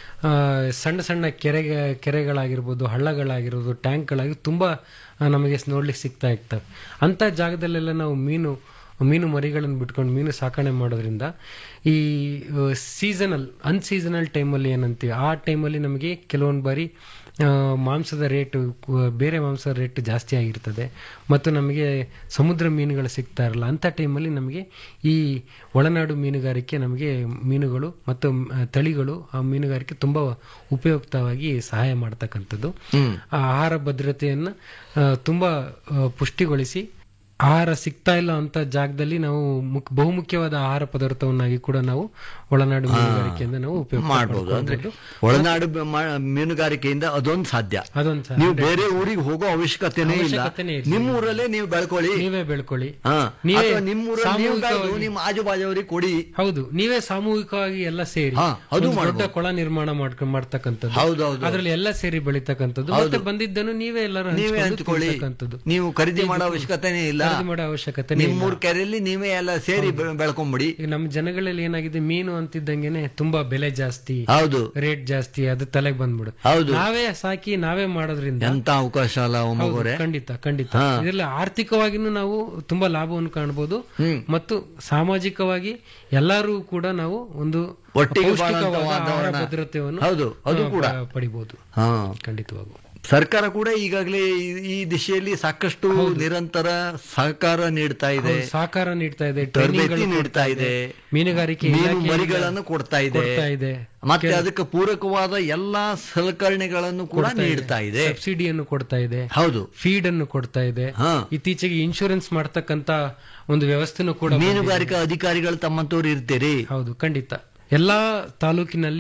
ಸಣ್ಣ ಸಣ್ಣ ಕೆರೆ ಕೆರೆಗಳಾಗಿರ್ಬೋದು ಹಳ್ಳಗಳಾಗಿರ್ಬೋದು ಟ್ಯಾಂಕ್ಗಳಾಗಿ ತುಂಬ ಆ, ನಮಗೆ ನೋಡ್ಲಿಕ್ಕೆ ಸಿಗ್ತಾ ಇರ್ತವೆ ಅಂಥ ಜಾಗದಲ್ಲೆಲ್ಲ ನಾವು ಮೀನು ಮೀನು ಮರಿಗಳನ್ನು ಬಿಟ್ಕೊಂಡು ಮೀನು ಸಾಕಣೆ ಮಾಡೋದ್ರಿಂದ ಈ ಸೀಸನಲ್ ಅನ್ಸೀಸನಲ್ ಟೈಮಲ್ಲಿ ಏನಂತೀವಿ ಆ ಟೈಮಲ್ಲಿ ನಮಗೆ ಕೆಲವೊಂದು ಬಾರಿ ಆ, ಮಾಂಸದ ರೇಟು ಬೇರೆ ಮಾಂಸದ ರೇಟ್ ಜಾಸ್ತಿ ಆಗಿರ್ತದೆ ಮತ್ತು ನಮಗೆ ಸಮುದ್ರ ಮೀನುಗಳು ಸಿಗ್ತಾ ಇರಲ್ಲ ಅಂಥ ಟೈಮಲ್ಲಿ ನಮಗೆ ಈ ಒಳನಾಡು ಮೀನುಗಾರಿಕೆ ನಮಗೆ ಮೀನುಗಳು ಮತ್ತು ಮ್, ತಳಿಗಳು ಆ ಮೀನುಗಾರಿಕೆ ತುಂಬ ಉಪಯುಕ್ತವಾಗಿ ಸಹಾಯ ಮಾಡ್ತಕ್ಕಂಥದ್ದು ಆ ಆಹಾರ ಭದ್ರತೆಯನ್ನು ಆ, ತುಂಬ ಆ, ಪುಷ್ಟಿಗೊಳಿಸಿ ಆಹಾರ ಸಿಗ್ತಾ ಇಲ್ಲ ಅಂತ ಜಾಗದಲ್ಲಿ ನಾವು ಮುಕ್ ಬಹುಮುಖ್ಯವಾದ ಆಹಾರ ಪದಾರ್ಥವನ್ನಾಗಿ ಕೂಡ ನಾವು ಒಳನಾಡು ಮೀನುಗಾರಿಕೆಯಿಂದ ನಾವು ಉಪಯೋಗ ಮಾಡ್ಬೋದು ಅಂದ್ರೆ ಮಾಡ್ಕೊಳ್ಬೋದು. ಒಳನಾಡು ಬ- ಮಾ- ಮೀನುಗಾರಿಕೆಯಿಂದ ಅದೊಂದು ಸಾಧ್ಯ ಅದೊಂದು ಸಹ ನೀವು ಬೇರೆ ಊರಿಗೆ ಹೋಗೋ ಅವಶ್ಯಕತೆನೇ ಇಲ್ಲ ಅವಶ್ಯಕತೆನೇ ಇಲ್ಲ. ನಿಮ್ಮ ಊರಲ್ಲೇ ನೀವು ಬೆಳ್ಕೊಳ್ಳಿ ನೀವೇ ಬೆಳ್ಕೊಳ್ಳಿ ಹಾ. ನೀವೇ ಅಥವಾ ನಿಮ್ಮ ಊರಲ್ಲಿ ನೀವು ಬೆಳೆದು ಸಾಮೂಹಿಕವಾಗಿ- ನಿಮ್ಮ ಆಜು ಬಾಜುವರಿಗೆ ಕೊಡಿ ಹೌದು ನೀವೇ ಸಾಮೂಹಿಕವಾಗಿ ಎಲ್ಲ ಸೇರಿ ಹಾ, ಅದು ಒಂದು ದೊಡ್ಡ ಮಾಡ್ಬೋದು. ಕೊಳ ನಿರ್ಮಾಣ ಮಾಡ್ಕೊಂಡ್ ಮಾಡ್ತಕ್ಕಂಥದ್ದು ಹೌದೌದು. ಅದ್ರಲ್ಲಿ ಎಲ್ಲ ಸೇರಿ ಬೆಳಿತಕ್ಕಂಥದ್ದು ಮತ್ತೆ ಬಂದಿದ್ದನ್ನು ನೀವೇ ಎಲ್ಲರೂ ನೀವೇ ಹಂಚ್ಕೊಂಡು ಹಂಚ್ಕೊಳ್ಳಿ ತಿಂತಕ್ಕಂಥದ್ದು. ನೀವು ಖರೀದಿ ಮಾಡೋ ಅವಶ್ಯಕತೆನೇ ಇಲ್ಲ ಖರೀದಿ ಮಾಡೋ ಅವಶ್ಯಕತೆ ನಿಮ್ಮೂರ್ ಕೆರೆಯಲ್ಲಿ ನೀವೇ ಎಲ್ಲ ಸೇರಿ ಬೆ- ಬೆಳ್ಕೊಂಬಿಡಿ ಈಗ ನಮ್ಮ ಜನಗಳಲ್ಲಿ ಏನಾಗಿದೆ ಮೀನು ಅಂತಿದ್ದಂಗೆನೆ ತುಂಬಾ ಬೆಲೆ ಜಾಸ್ತಿ ಹೌದು ರೇಟ್ ಜಾಸ್ತಿ ಅದು ತಲೆಗೆ ಬಂದ್ಬಿಡು ಹೌದು. ನಾವೇ ಸಾಕಿ ನಾವೇ ಮಾಡೋದ್ರಿಂದ ಎಂತ ಅವಕಾಶ ಅಲ್ಲ ಹೌದು, ಒಮ್ಮಗೋರೆ ಖಂಡಿತ ಖಂಡಿತ ಇದರಲ್ಲಿ ಆರ್ಥಿಕವಾಗಿನೂ ನಾವು ತುಂಬಾ ಲಾಭವನ್ನು ಕಾಣಬಹುದು ಮತ್ತು ಸಾಮಾಜಿಕವಾಗಿ ಎಲ್ಲರೂ ಕೂಡ ನಾವು ಒಂದು ಒಟ್ಟಿಗೆ ಪೌಷ್ಟಿಕವಾದ ಬಾಳುವಂತ ಆಹಾರ ವಾತಾವರಣ. ಭದ್ರತೆಯನ್ನು ಹೌದು, ಅದು ಆ, ಕೂಡ. ಪ- ಪಡಿಬಹುದು ಹಾ ಖಂಡಿತವಾಗೂ ಸರ್ಕಾರ ಕೂಡ ಈಗಾಗಲೇ ಈ- ಈ ದಿಶೆಯಲ್ಲಿ ಸಾಕಷ್ಟು ನಿರಂತರ ಸಹಕಾರ ನೀಡ್ತಾ ಇದೆ ಹೌದು, ಸಹಕಾರ ನೀಡ್ತಾ ಇದೆ ತರಬೇತಿ ಟ್ರೈನಿಂಗ್ಗಳು ನೀಡ್ತಾ ಇದೆ ಮೀನುಗಾರಿಕೆ ಮೀನು ಇಲಾಖೆಯಿಂದ ಮರಿಗಳನ್ನು ಕೊಡ್ತಾ ಇದೆ ಕೊಡ್ತಾ ಇದೆ ಮತ್ತೆ ಅದಕ್ಕೆ ಪೂರಕವಾದ ಎಲ್ಲಾ ಸಲಕರಣೆಗಳನ್ನು ಕೂಡ ನೀಡ್ತಾ ಇದೆ ಸಬ್ಸಿಡಿಯನ್ನು ಕೊಡ್ತಾ ಇದೆ ಹೌದು ಫೀಡ್ ಅನ್ನು ಕೊಡ್ತಾ ಇದೆ ಹಾ. ಇತ್ತೀಚೆಗೆ ಇನ್ಶೂರೆನ್ಸ್ ಮಾಡ್ತಕ್ಕಂತ ಒಂದು ವ್ಯವಸ್ಥೆನೂ ಕೂಡ ಮೀನುಗಾರಿಕಾ ಅಧಿಕಾರಿಗಳು ತಮ್ಮಂತವ್ರು ಇರ್ತೀರಿ ಹೌದು ಖಂಡಿತ ಎಲ್ಲಾ ತಾಲೂಕಿನಲ್ಲಿ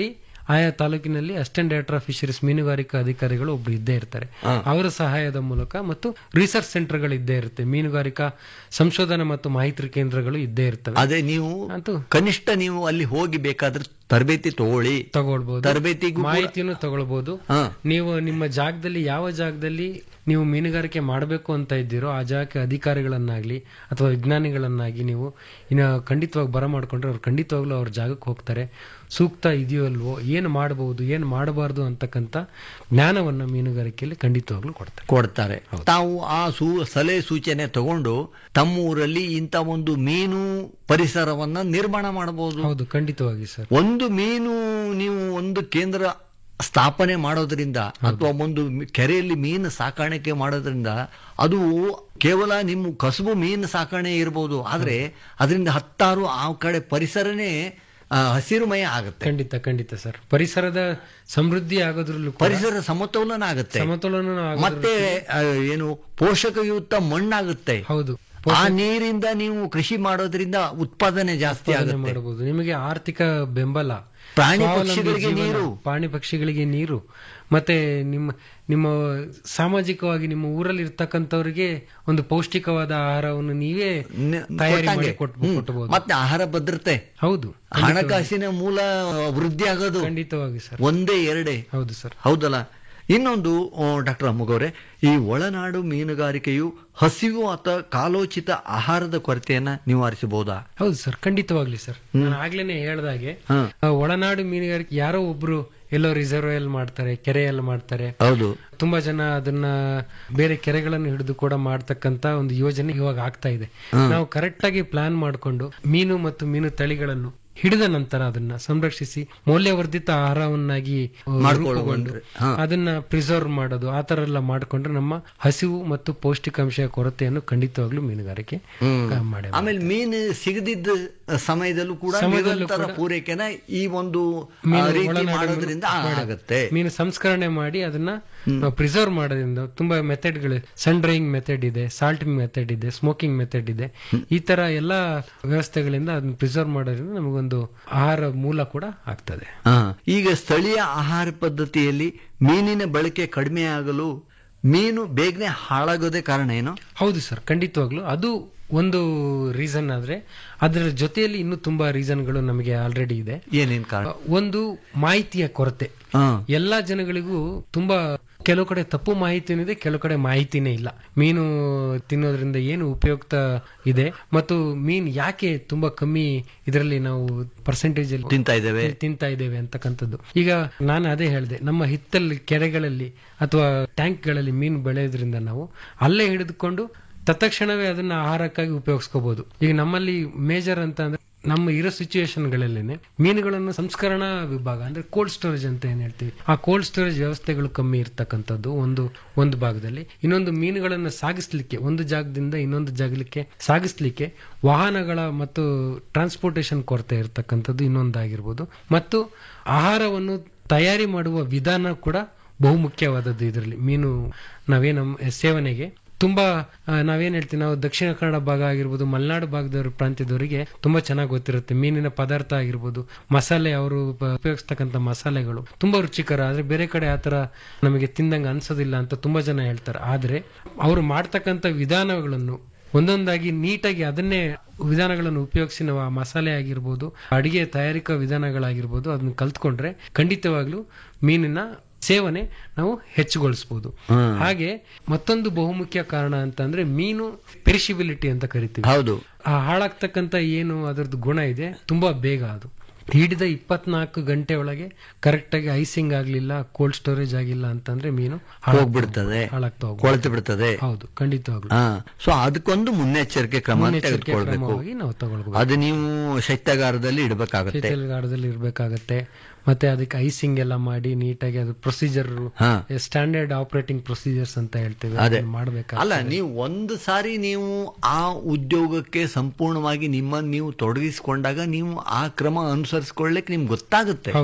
ಆಯಾ ತಾಲೂಕಿನಲ್ಲಿ ಅಸಿಸ್ಟೆಂಟ್ ಡೈರೆಕ್ಟರ್ ಆಫ್ ಫಿಶರೀಸ್ ಮೀನುಗಾರಿಕಾ ಅಧಿಕಾರಿಗಳು ಒಬ್ರು ಇದ್ದೇ ಇರ್ತಾರೆ ಅವರ ಸಹಾಯದ ಮೂಲಕ ಮತ್ತು ರಿಸರ್ಚ್ ಸೆಂಟರ್ಗಳು ಇದ್ದೇ ಇರುತ್ತೆ ಮೀನುಗಾರಿಕಾ ಸಂಶೋಧನಾ ಮತ್ತು ಮಾಹಿತಿ ಕೇಂದ್ರಗಳು ಇದ್ದೇ ಇರ್ತವೆ ಅದೇ ನೀವು ಅಂತೂ ಕನಿಷ್ಠ ನೀವು ಅಲ್ಲಿ ಹೋಗಿ ಬೇಕಾದ್ರೆ ತರಬೇತಿ ತಗೊಳ್ಳಿ ತಗೊಳ್ಬಹುದು ತರಬೇತಿಗೂ ಕೂಡ- ಮಾಹಿತಿನೂ ತಗೊಳ್ಬಹುದು ಹಾ. ನೀವು ನಿಮ್ಮ ಜಾಗದಲ್ಲಿ ಯಾವ ಜಾಗದಲ್ಲಿ ನೀವು ಮೀನುಗಾರಿಕೆ ಮಾಡಬೇಕು ಅಂತ ಇದ್ದೀರೋ ಆ ಜಾಗಕ್ಕೆ ಅಧಿಕಾರಿಗಳನ್ನಾಗ್ಲಿ ಅಥವಾ ವಿಜ್ಞಾನಿಗಳನ್ನಾಗಿ ನೀವು ಇನ್ನು ಖಂಡಿತವಾಗಿ ಬರ ಮಾಡ್ಕೊಂಡ್ರೆ ಅವ್ರು ಖಂಡಿತವಾಗ್ಲೂ ಅವ್ರ ಜಾಗಕ್ಕೆ ಹೋಗ್ತಾರೆ ಸೂಕ್ತ ಇದೆಯೋ ಅಲ್ವೋ ಏನು ಮಾಡಬಹುದು ಏನು ಮಾಡಬಾರ್ದು ಅಂತಕ್ಕಂಥ ಜ್ಞಾನವನ್ನ ಮೀನುಗಾರಿಕೆಯಲ್ಲಿ ಖಂಡಿತವಾಗ್ಲೂ ಕೊಡ್ತಾರೆ ಕೊಡ್ತಾರೆ ತಾವು ಆ ಸೂ ಸಲಹೆ ಸೂಚನೆ ತಗೊಂಡು ತಮ್ಮ ಊರಲ್ಲಿ ಇಂಥ ಒಂದು ಮೀನು ಪರಿಸರವನ್ನ ನಿರ್ಮಾಣ ಮಾಡಬಹುದು ಹೌದು ಖಂಡಿತವಾಗಿ ಸರ್ ಒಂದು ಮೀನು ನೀವು ಒಂದು ಕೇಂದ್ರ ಸ್ಥಾಪನೆ ಮಾಡೋದ್ರಿಂದ ಅಥವಾ ಒಂದು ಮಿ- ಕೆರೆಯಲ್ಲಿ ಮೀನು ಸಾಕಾಣಿಕೆ ಮಾಡೋದ್ರಿಂದ ಅದು ಕೇವಲ ನಿಮ್ಮ ಕಸುಬು ಮೀನು ಸಾಕಣೆ ಇರಬಹುದು ಆದ್ರೆ ಅದರಿಂದ ಹತ್ತಾರು ಆ ಕಡೆ ಪರಿಸರನೇ ಆ, ಹಸಿರುಮಯ ಆಗುತ್ತೆ ಖಂಡಿತ ಖಂಡಿತ ಸರ್ ಪರಿಸರದ ಸಮೃದ್ಧಿ ಆಗೋದ್ರಲ್ಲೂ ಕೂಡ ಪರಿಸರ ಸಮತೋಲನ ಆಗುತ್ತೆ ಸಮತೋಲನ ಆಗೋದ್ರ- ಮತ್ತೆ ಆ, ಏನು ಪೋಷಕಯುಕ್ತ ಮಣ್ಣಾಗುತ್ತೆ ಹೌದು ಆ ನೀರಿಂದ ನೀವು ಕೃಷಿ ಮಾಡೋದ್ರಿಂದ ಉತ್ಪಾದನೆ ಜಾಸ್ತಿ ಉತ್ಪಾದನೆ ಆಗುತ್ತೆ ಮಾಡಬಹುದು ನಿಮಗೆ ಆರ್ಥಿಕ ಬೆಂಬಲ ಪ್ರಾಣಿ ಸ್ವಾವಲಂಬಿ ಪಕ್ಷಿಗಳಿಗೆ ಜೀವನ, ನೀರು. ಪ್ರಾಣಿ ಪಕ್ಷಿಗಳಿಗೆ ನೀರು ಮತ್ತೆ ನಿಮ್ಮ ನಿಮ್ಮ ಸಾಮಾಜಿಕವಾಗಿ ನಿಮ್ಮ ಊರಲ್ಲಿ ಇರ್ತಕ್ಕಂಥವ್ರಿಗೆ ಒಂದು ಪೌಷ್ಟಿಕವಾದ ಆಹಾರವನ್ನು ನೀವೇ ನ- ತಯಾರಿ ಕೊಟ್ಟಂಗೆ. ಮಾಡಿ ಕೊಟ್ಟು ಹ್ಮ್. ಕೊಟ್ಟಬಹುದು ಮತ್ತೆ ಆಹಾರ ಭದ್ರತೆ ಹೌದು ಹಣಕಾಸಿನ ಮೂಲ ವೃದ್ಧಿ ಆಗೋದು ಖಂಡಿತವಾಗಿ ಸರ್ ಒಂದೇ ಎರಡೇ ಹೌದು ಸರ್ ಹೌದಲ್ಲ ಇನ್ನೊಂದು ಡಾಕ್ಟರ್ ಅಮ್ಮಗೌರೆ ಈ ಒಳನಾಡು ಮೀನುಗಾರಿಕೆಯು ಹಸಿವು ಅಥವಾ ಕಾಲೋಚಿತ ಆಹಾರದ ಕೊರತೆಯನ್ನ ನಿವಾರಿಸಬಹುದಾ ಹೌದು ಸರ್ ಖಂಡಿತವಾಗ್ಲಿ ಸರ್ ನಾನು ಆಗ್ಲೇನೆ ಹೇಳ್ದಾಗೆ ಹಾ. ಆ, ಒಳನಾಡು ಮೀನುಗಾರಿಕೆ ಯಾರೋ ಒಬ್ರು ಎಲ್ಲೋ ರಿಸರ್ವ್ ಮಾಡ್ತಾರೆ ಕೆರೆಯಲ್ಲಿ ಮಾಡ್ತಾರೆ ಹೌದು ತುಂಬಾ ಜನ ಅದನ್ನ ಬೇರೆ ಕೆರೆಗಳನ್ನು ಹಿಡಿದು ಕೂಡ ಮಾಡ್ತಕ್ಕಂತ ಒಂದು ಯೋಜನೆ ಇವಾಗ ಆಗ್ತಾ ಇದೆ ನಾವು ಕರೆಕ್ಟ್ ಆಗಿ ಪ್ಲಾನ್ ಮಾಡಿಕೊಂಡು ಮೀನು ಮತ್ತು ಮೀನು ತಳಿಗಳನ್ನು ಹಿಡಿದ ನಂತರ ಅದನ್ನ ಸಂರಕ್ಷಿಸಿ ಮೌಲ್ಯವರ್ಧಿತ ಆಹಾರವನ್ನಾಗಿ ಆ, ರೂಪುಗೊಂಡು ಅದನ್ನ ಪ್ರಿಸರ್ವ್ ಮಾಡೋದು ಆ ತರ ಎಲ್ಲ ಮಾಡ್ಕೊಂಡ್ರೆ ನಮ್ಮ ಹಸಿವು ಮತ್ತು ಪೌಷ್ಟಿಕಾಂಶ ಕೊರತೆಯನ್ನು ಖಂಡಿತವಾಗ್ಲೂ ಮೀನುಗಾರಿಕೆ ಆ, ಮಾಡೇ ಆಮೇಲೆ ಮೀನು ಸಿಗದಿದ್ದ ಸಮಯದಲ್ಲೂ ಕೂಡ ನಿರಂತರ ಪೂರೈಕೆನ ಈ ಒಂದು ಆ, ರೀತಿ ಮಾಡೋದ್ರಿಂದ ಆಗುತ್ತೆ ಮೀನು ಸಂಸ್ಕರಣೆ ಮಾಡಿ ಅದನ್ನ ಪ್ರಿಸರ್ವ್ ಮಾಡೋದ್ರಿಂದ ತುಂಬಾ ಮೆಥಡ್ಗಳು ಸನ್ ಡ್ರೈಯಿಂಗ್ ಮೆಥಡ್ ಇದೆ ಸಾಲ್ಟಿಂಗ್ ಮೆಥಡ್ ಇದೆ ಸ್ಮೋಕಿಂಗ್ ಮೆಥಡ್ ಇದೆ ಈ ತರ ಎಲ್ಲಾ ವ್ಯವಸ್ಥೆಗಳಿಂದ ಅದನ್ನ ಪ್ರಿಸರ್ವ್ ಮಾಡೋದ್ರಿಂದ ನಮಗೊಂದು ಆಹಾರ ಮೂಲ ಕೂಡ ಆಗ್ತದೆ ಆ, ಈಗ ಸ್ಥಳೀಯ ಆಹಾರ ಪದ್ಧತಿಯಲ್ಲಿ ಮೀನಿನ ಬಳಕೆ ಕಡಿಮೆ ಆಗಲು ಮೀನು ಬೇಗನೆ ಹಾಳಾಗೋದೇ ಕಾರಣ ಏನು ಹೌದು ಸರ್ ಖಂಡಿತವಾಗ್ಲು ಅದು ಒಂದು ರೀಸನ್ ಆದ್ರೆ ಅದರ ಜೊತೆಯಲ್ಲಿ ಇನ್ನೂ ತುಂಬಾ ರೀಸನ್ಗಳು ನಮಗೆ ಆಲ್ರೆಡಿ ಇದೆ ಏನೇನ್ ಕಾರಣ ಒಂದು ಮಾಹಿತಿಯ ಕೊರತೆ ಹಾ ಎಲ್ಲಾ ಜನಗಳಿಗೂ ತುಂಬಾ ಕೆಲವು ಕಡೆ ತಪ್ಪು ಮಾಹಿತಿನೂ ಇದೆ ಕೆಲವು ಕಡೆ ಮಾಹಿತಿನೇ ಇಲ್ಲ ಮೀನು ತಿನ್ನೋದ್ರಿಂದ ಏನು ಉಪಯುಕ್ತ ಇದೆ ಮತ್ತು ಮೀನ್ ಯಾಕೆ ತುಂಬಾ ಕಮ್ಮಿ ಇದರಲ್ಲಿ ನಾವು ಪರ್ಸೆಂಟೇಜ್ ಅಲ್ಲಿ ತಿಂತಾ ಇದ್ದೇವೆ ತಿಂತಾ ಇದ್ದೇವೆ ಅಂತಕ್ಕಂಥದ್ದು ಈಗ ನಾನು ಅದೇ ಹೇಳಿದೆ ನಮ್ಮ ಹಿತ್ತಲ್ಲಿ ಕೆರೆಗಳಲ್ಲಿ ಅಥವಾ ಟ್ಯಾಂಕ್ಗಳಲ್ಲಿ ಮೀನು ಬೆಳೆಯೋದ್ರಿಂದ ನಾವು ಅಲ್ಲೇ ಹಿಡಿದುಕೊಂಡು ತತ್ಕ್ಷಣವೇ ಅದನ್ನ ಆಹಾರಕ್ಕಾಗಿ ಉಪಯೋಗಿಸ್ಕೋಬಹುದು ಈಗ ನಮ್ಮಲ್ಲಿ ಮೇಜರ್ ಅಂತ ಅಂದ್ರೆ ನಮ್ಮ ಇರೋ ಸಿಚುಯೇಷನ್ಗಳಲ್ಲೇನೆ ಮೀನುಗಳನ್ನು ಸಂಸ್ಕರಣಾ ವಿಭಾಗ ಅಂದ್ರೆ ಕೋಲ್ಡ್ ಸ್ಟೋರೇಜ್ ಅಂತ ಏನ್ ಹೇಳ್ತೀವಿ ಆ ಕೋಲ್ಡ್ ಸ್ಟೋರೇಜ್ ವ್ಯವಸ್ಥೆಗಳು ಕಮ್ಮಿ ಇರ್ತಕ್ಕಂಥದ್ದು ಒಂದು ಒಂದು ಭಾಗದಲ್ಲಿ ಇನ್ನೊಂದು ಮೀನುಗಳನ್ನು ಸಾಗಿಸ್ಲಿಕ್ಕೆ ಒಂದು ಜಾಗದಿಂದ ಇನ್ನೊಂದು ಜಾಗಕ್ಕೆ ಸಾಗಿಸ್ಲಿಕ್ಕೆ ವಾಹನಗಳ ಮತ್ತು ಟ್ರಾನ್ಸ್ಪೋರ್ಟೇಷನ್ ಕೊರತೆ ಇರ್ತಕ್ಕಂಥದ್ದು ಇನ್ನೊಂದಾಗಿರ್ಬೋದು ಮತ್ತು ಆಹಾರವನ್ನು ತಯಾರಿ ಮಾಡುವ ವಿಧಾನ ಕೂಡ ಬಹುಮುಖ್ಯವಾದದ್ದು ಇದರಲ್ಲಿ ಮೀನು ನಾವೇನು ಸೇವನೆಗೆ ತುಂಬಾ ಆ, ನಾವೇನ್ ಹೇಳ್ತೀವಿ ನಾವು ದಕ್ಷಿಣ ಕನ್ನಡ ಭಾಗ ಆಗಿರ್ಬೋದು ಮಲೆನಾಡು ಭಾಗದವ್ರ ಪ್ರಾಂತ್ಯದವರಿಗೆ ತುಂಬಾ ಚೆನ್ನಾಗಿ ಗೊತ್ತಿರುತ್ತೆ ಮೀನಿನ ಪದಾರ್ಥ ಆಗಿರ್ಬೋದು ಮಸಾಲೆ ಅವರು ಬ- ಉಪಯೋಗಿಸ್ತಕ್ಕಂಥ ಮಸಾಲೆಗಳು ತುಂಬಾ ರುಚಿಕರ ಆದ್ರೆ ಬೇರೆ ಕಡೆ ಆತರ ನಮಗೆ ತಿಂದಂಗೆ ಅನ್ಸೋದಿಲ್ಲ ಅಂತ ತುಂಬಾ ಜನ ಹೇಳ್ತಾರೆ ಆದ್ರೆ ಅವರು ಮಾಡ್ತಕ್ಕಂಥ ವಿಧಾನಗಳನ್ನು ಒಂದೊಂದಾಗಿ ನೀಟಾಗಿ ಅದನ್ನೇ ವಿಧಾನಗಳನ್ನು ಉಪಯೋಗಿಸಿ ನಾವು ಆ ಮಸಾಲೆ ಆಗಿರ್ಬೋದು ಅಡಿಗೆ ತಯಾರಿಕಾ ವಿಧಾನಗಳಾಗಿರ್ಬೋದು ಅದನ್ನ ಕಲ್ತ್ಕೊಂಡ್ರೆ ಖಂಡಿತವಾಗ್ಲೂ ಮೀನಿನ ಸೇವನೆ ನಾವು ಹೆಚ್ಚುಗೊಳಿಸಬಹುದು ಹಾಗೆ ಮತ್ತೊಂದು ಬಹುಮುಖ್ಯ ಕಾರಣ ಅಂತಂದ್ರೆ ಮೀನು ಪೆರಿಶಿಬಿಲಿಟಿ ಅಂತ ಕರಿತೀವಿ ಹೌದು ಆ ಹಾಳಾಗ್ತಕ್ಕಂತ ಏನು ಅದರದ್ದು ಗುಣ ಇದೆ ತುಂಬಾ ಬೇಗ ಅದು ಹಿಡಿದ ಇಪ್ಪತ್ನಾಲ್ಕು ಗಂಟೆ ಒಳಗೆ ಕರೆಕ್ಟ್ ಆಗಿ ಐಸಿಂಗ್ ಆಗ್ಲಿಲ್ಲ ಕೋಲ್ಡ್ ಸ್ಟೋರೇಜ್ ಆಗಿಲ್ಲ ಅಂತಂದ್ರೆ ಮೀನು ಹಾಳಾಗ್ತಾ ಹೋಗ್ಬಿಡ್ತದೆ ಹಾಳಾಗ್ತಾ ಹೋಗ್ಬಿಡುತ್ತೆ. ಕೊಳೆತು ಬಿಡ್ತದೆ ಹೌದು ಖಂಡಿತವಾಗ್ಲು ಹಾ ಸೊ ಅದಕ್ಕೊಂದು ಮುನ್ನೆಚ್ಚರಿಕೆ ಕ್ರಮ ಮುನ್ನೆಚ್ಚರಿಕೆ ತೆಗೆದುಕೊಳ್ಬೇಕು ಕ್ರಮವಾಗಿ ನಾವು ತಗೊಳ್ಬಹುದು ಅದು ನೀವು ಶೈತ್ಯಾಗಾರದಲ್ಲಿ ಇಡಬೇಕಾಗತ್ತೆ ಶೀತಲಗಾರದಲ್ಲಿ ಇರ್ಬೇಕಾಗತ್ತೆ ಮತ್ತೆ ಅದಕ್ಕೆ ಐಸಿಂಗ್ ಎಲ್ಲ ಮಾಡಿ ನೀಟಾಗಿ ಅದು ಪ್ರೊಸೀಜರ್ ಹಾ. ಸ್ಟ್ಯಾಂಡರ್ಡ್ ಆಪರೇಟಿಂಗ್ ಪ್ರೊಸೀಜರ್ಸ್ ಅಂತ ಹೇಳ್ತೇವೆ ಅದೇ. ಅದನ್ನ ಮಾಡ್ಬೇಕಾ ಅಲ್ಲ ನೀವು ಒಂದು ಸಾರಿ ನೀವು ಆ ಉದ್ಯೋಗಕ್ಕೆ ಸಂಪೂರ್ಣವಾಗಿ ನಿಮ್ಮನ್ನು ನೀವು ತೊಡಗಿಸಿಕೊಂಡಾಗ ನೀವು ಆ ಕ್ರಮ ಅನುಸರಿಸಿಕೊಳ್ಳಿಕ್ಕೆ ನಿಮ್ಗೆ ಗೊತ್ತಾಗುತ್ತೆ ಹೌದು ಹೌದು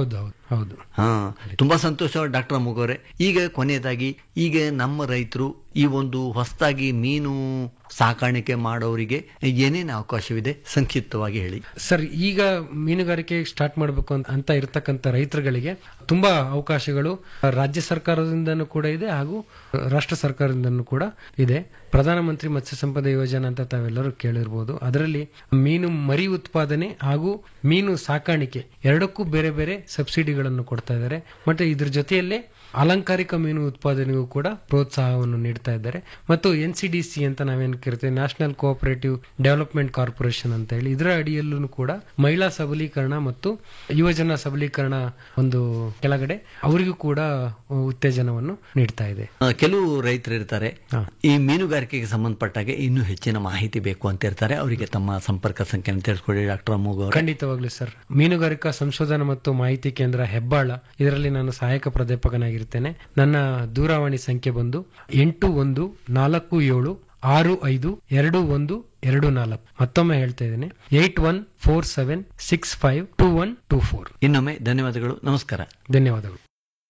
ಹೌದು ಹಾ ತುಂಬಾ ಸಂತೋಷ ಡಾಕ್ಟರ್ ಮುಗೋರೆ ಈಗ ಕೊನೆಯದಾಗಿ ಈಗ ನಮ್ಮ ರೈತರು ಈ ಒಂದು ಹೊಸದಾಗಿ ಮೀನು ಸಾಕಾಣಿಕೆ ಮಾಡೋರಿಗೆ ಏನೇನು ಅವಕಾಶವಿದೆ ಸಂಕ್ಷಿಪ್ತವಾಗಿ ಹೇಳಿ ಸರ್ ಈಗ ಮೀನುಗಾರಿಕೆ ಸ್ಟಾರ್ಟ್ ಮಾಡಬೇಕು ಅಂತ ಅಂತ ಇರತಕ್ಕಂತ ರೈತರುಗಳಿಗೆ ತುಂಬಾ ಅವಕಾಶಗಳು ರಾಜ್ಯ ಸರ್ಕಾರದಿಂದನೂ ಕೂಡ ಇದೆ ಹಾಗೂ ರಾಷ್ಟ್ರ ಸರ್ಕಾರದಿಂದನೂ ಕೂಡ ಇದೆ ಪ್ರಧಾನಮಂತ್ರಿ ಮತ್ಸ್ಯ ಸಂಪದ ಯೋಜನೆ ಅಂತ ತಾವೆಲ್ಲರೂ ಕೇಳಿರ್ಬೋದು ಅದರಲ್ಲಿ ಮೀನು ಮರಿ ಉತ್ಪಾದನೆ ಹಾಗೂ ಮೀನು ಸಾಕಾಣಿಕೆ ಎರಡಕ್ಕೂ ಬೇರೆ ಬೇರೆ ಸಬ್ಸಿಡಿಗಳನ್ನು ಕೊಡ್ತಾ ಇದ್ದಾರೆ ಮತ್ತೆ ಇದ್ರ ಜೊತೆಯಲ್ಲೇ ಅಲಂಕಾರಿಕ ಮೀನು ಉತ್ಪಾದನೆಗೂ ಕೂಡ ಪ್ರೋತ್ಸಾಹವನ್ನು ನೀಡ್ತಾ ಇದ್ದಾರೆ ಮತ್ತು ಎನ್ ಸಿ ಡಿ ಸಿ ಅಂತ ನಾವೇನ್ ಕರಿತೇವೆ ನ್ಯಾಷನಲ್ ಕೋಆಪರೇಟಿವ್ ಡೆವಲಪ್ಮೆಂಟ್ ಕಾರ್ಪೊರೇಷನ್ ಅಂತ ಹೇಳಿ ಇದರ ಅಡಿಯಲ್ಲೂ ಕೂಡ ಮಹಿಳಾ ಸಬಲೀಕರಣ ಮತ್ತು ಯುವಜನ ಸಬಲೀಕರಣ ಒಂದು ಕೆಳಗಡೆ ಅವರಿಗೂ ಕೂಡ ಉತ್ತೇಜನವನ್ನು ನೀಡ್ತಾ ಇದೆ ಆ, ಕೆಲವು ರೈತರು ಇರ್ತಾರೆ ಹಾ. ಈ ಮೀನುಗಾರಿಕೆಗೆ ಸಂಬಂಧಪಟ್ಟಾಗೆ ಇನ್ನೂ ಹೆಚ್ಚಿನ ಮಾಹಿತಿ ಬೇಕು ಅಂತ ಇರ್ತಾರೆ ಅವರಿಗೆ ತಮ್ಮ ಸಂಪರ್ಕ ಸಂಖ್ಯೆಯನ್ನು ತಿಳಿಸ್ಕೊಡಿ ಡಾಕ್ಟರ್ ಅಮೋಘ್ ಅವರು ಖಂಡಿತವಾಗ್ಲೂ ಸರ್ ಮೀನುಗಾರಿಕಾ ಸಂಶೋಧನಾ ಮತ್ತು ಮಾಹಿತಿ ಕೇಂದ್ರ ಹೆಬ್ಬಾಳ ಇದರಲ್ಲಿ ನಾನು ಸಹಾಯಕ ಪ್ರಾಧ್ಯಾಪಕನಾಗಿರ್ತೇನೆ ನನ್ನ ದೂರವಾಣಿ ಸಂಖ್ಯೆ ಬಂದು ಎಂಟು ಒಂದು ನಾಲ್ಕು ಏಳು ಆರು ಐದು ಎರಡು ಒಂದು ಎರಡು ನಾಲ್ಕು ಮತ್ತೊಮ್ಮೆ ಹೇಳ್ತಾ ಇದ್ದೇನೆ eight one four seven six five two one two four ಇನ್ನೊಮ್ಮೆ ಧನ್ಯವಾದಗಳು ನಮಸ್ಕಾರ ಧನ್ಯವಾದಗಳು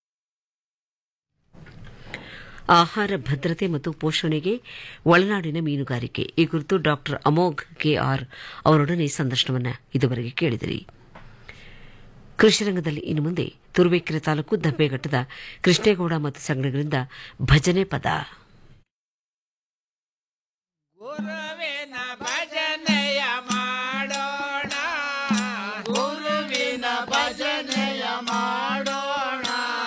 ಆಹಾರ ಭದ್ರತೆ ಮತ್ತು ಪೋಷಣೆಗೆ ಒಳನಾಡಿನ ಮೀನುಗಾರಿಕೆ ಈ ಕುರಿತು ಡಾಕ್ಟರ್ ಅಮೋಘ್ ಕೆಆರ್ ಅವರೊಡನೆ ಸಂದರ್ಶನವನ್ನ ಇದುವರೆಗೆ ಕೇಳಿದಿರಿ ಕೃಷಿ ರಂಗದಲ್ಲಿ ಇನ್ನು ಮುಂದೆ ತುರುವೇಕೆರೆ ತಾಲೂಕು ದಬ್ಬೆಘಟ್ಟದ ಕೃಷ್ಣೇಗೌಡ ಮತ್ತು ಸಂಘಗಳಿಂದ ಭಜನೆ ಪದ ಗುರುವಿನ ಭಜನೆಯ ಮಾಡೋಣ ಗುರುವಿನ ಭಜನೆಯ ಮಾಡೋಣ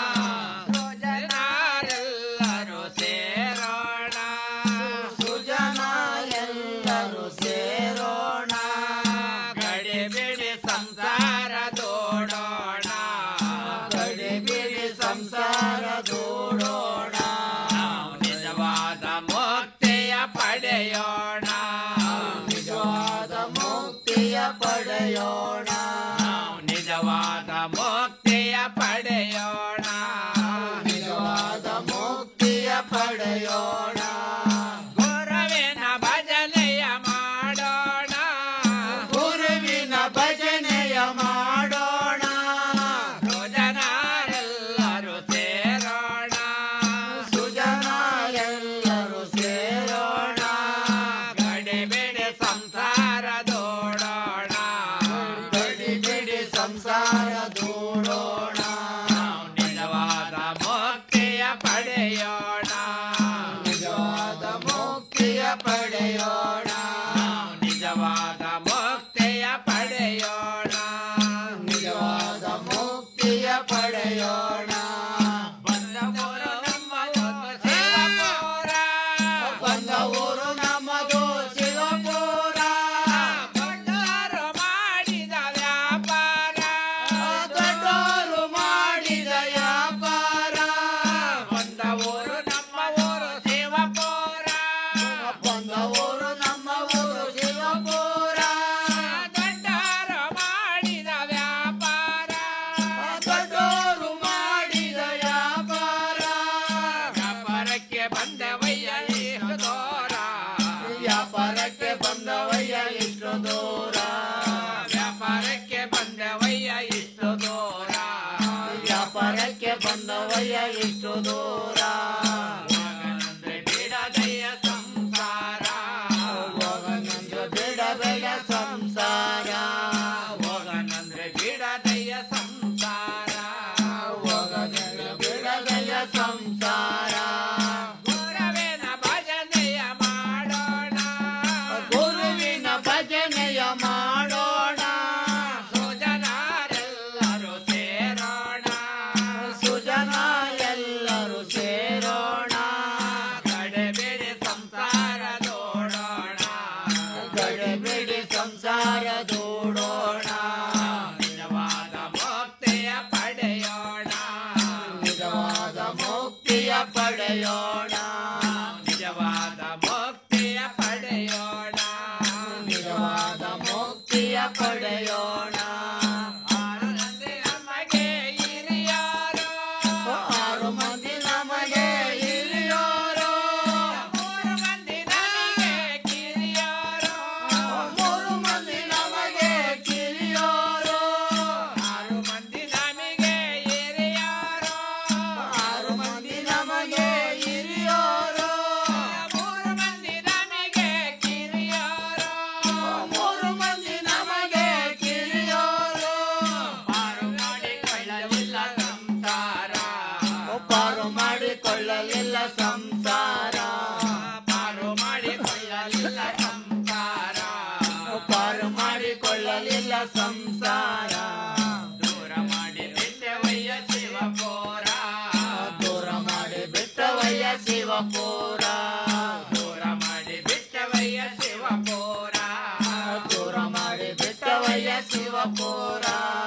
ಸುಜನಾರೆಲ್ಲರೂ ಸೇರೋಣ ಸುಜನ ಎಲ್ಲರೂ ಸೇರೋಣ ಗಡಿಬಿಡಿ ಸಂಸಾರ ದೋಡೋಣ ಗಡಿಬಿಡಿ ಸಂಸಾರ ದೋಡೋಣ ನಾವು ನಿಜವಾದ ಮುಕ್ತಿಯ ಪಡೆಯೋಣ ನಿಜವಾದ ಮುಕ್ತಿಯ ಪಡೆಯೋಣ ನಾವು ನಿಜವಾದ ಮುಕ್ತಿಯ ಪಡೆಯೋಣ ನಿಜವಾದ ಮುಕ್ತಿಯ ಪಡೆಯೋಣ ಗುರುವಿನ ಭಜನೆಯ ಮಾಡೋಣ ಗುರುವಿನ ಭಜನೆಯ ಮಾಡೋಣ ಸುಜನಾರೆಲ್ಲರೂ ಸೇರೋಣ ಸುಜನ ಎಲ್ಲರೂ ಸೇರೋಣ ಗಡಿಬಿಡಿ ಸಂಸಾರ ದೋಡೋಣ ಗಡಿಬಿಡಿ ಸಂಸಾರ ದೋಡೋಣ ನಿಜವಾದ ಮುಕ್ತಿಯ ಪಡೆಯೋಣ ನಿಜವಾದ ಮುಕ್ತಿಯ ಪಡೆಯೋಣ ನಿಜವಾದ ಮುಕ್ತಿಯ ಪಡೆಯೋಣ ನಿಜವಾದ ಮುಕ್ತಿಯ ಪಡೆಯೋಣ ಬಂದ ಊರು ನಮ್ಮದು ಶಿವಪುರ ಬಂದ ಊರು ನಮ್ಮದು ಶಿವಪುರ ದೊಡ್ಡವರು ಮಾಡಿದ ವ್ಯಾಪಾರ ದೊಡ್ಡವರು ಮಾಡಿದ ವ್ಯಾಪಾರ ಬಂದ ಊರು ನಮ್ಮ ಊರು ಶಿವಪುರ ಬಂದ ಊರು ನಮ್ಮ ಊರು ಶಿವಪುರ ದೊಡ್ಡವರು ಮಾಡಿದ ವ್ಯಾಪಾರ ದೊಡ್ಡವರು ಮಾಡಿದ ವ್ಯಾಪಾರ ವ್ಯಾಪಾರಕ್ಕೆ ಬಂದವಯ್ಯ ಇಷ್ಟು ದೂರ ವ್ಯಾಪಾರಕ್ಕೆ ಬಂದವಯ್ಯ ಇಷ್ಟು ದೂರ ವ್ಯಾಪಾರಕ್ಕೆ ಬಂದವಯ್ಯ ಇಷ್ಟು ದೂರ ವ್ಯಾಪಾರಕ್ಕೆ ಬಂದವಯ್ಯ ಇಷ್ಟು ದೂರ ಹೋಗನಂದ್ರೆ ಬಿಡದಯ್ಯ ಸಂಸಾರ ಹೋಗನಂದ್ರೆ ಬಿಡದಯ್ಯ ಸಂಸಾರ ಹೋಗನಂದ್ರೆ ಬಿಡದಯ್ಯ ಸಂಸಾರ ಹೋಗನಂದ್ರೆ ಬಿಡದಯ್ಯ ಸಂಸಾರ ಗುರುವಿನ ಭಜನೆಯ ಮಾಡೋಣ ಗುರುವಿನ ಭಜನೆಯ ಮಾಡೋಣ ಸುಜನಾರೆಲ್ಲರೂ ಸೇರೋಣ ಸುಜನ ಎಲ್ಲರೂ ಸೇರೋಣ ಗಡಿಬಿಡಿ ಸಂಸಾರ ದೋಡೋಣ ಗಡಿಬಿಡಿ ಸಂಸಾರ ದೋಡೋಣ ನಿಜವಾದ ಮುಕ್ತಿಯ ಪಡೆಯೋಣ ನಿಜವಾದ ಮುಕ್ತಿಯ ಪಡೆಯೋಣ ನಿಜವಾದ ಮುಕ್ತಿಯ ಪಡೆಯೋಣ ನಿಜವಾದ ಮುಕ್ತಿಯ ಪಡೆಯೋಣ ಆರು ಮಂದಿ ನಮಗೆ ಹಿರಿಯರು ಆರು ಮಂದಿ ನಮಗೆ ಹಿರಿಯರು ಮೂರು ಮಂದಿ ನಮಗೆ ಕಿರಿಯರು ಮೂರು ಮಂದಿ ನಮಗೆ ಕಿರಿಯರು ಆರು ಮಂದಿ ನಮಗೆ ಮಾಡಿಕೊಳ್ಳಲಿಲ್ಲ ಸಂಸಾರ ಪಾರು ಮಾಡಿಕೊಳ್ಳಲಿಲ್ಲ ಸಂಸಾರ ಪಾರು ಮಾಡಿಕೊಳ್ಳಲಿಲ್ಲ ಸಂಸಾರ ದೂರ ಮಾಡಿ ಬಿಟ್ಟವಯ್ಯ ಶಿವಪೋರ ದೂರ ಮಾಡಿ ಬಿಟ್ಟವಯ್ಯ ಶಿವಪೋರ ದೂರ ಮಾಡಿ ಬಿಟ್ಟವಯ್ಯ ಶಿವಪೋರ ದೂರ ಮಾಡಿ ಬಿಟ್ಟವಯ್ಯ ಶಿವಪೋರ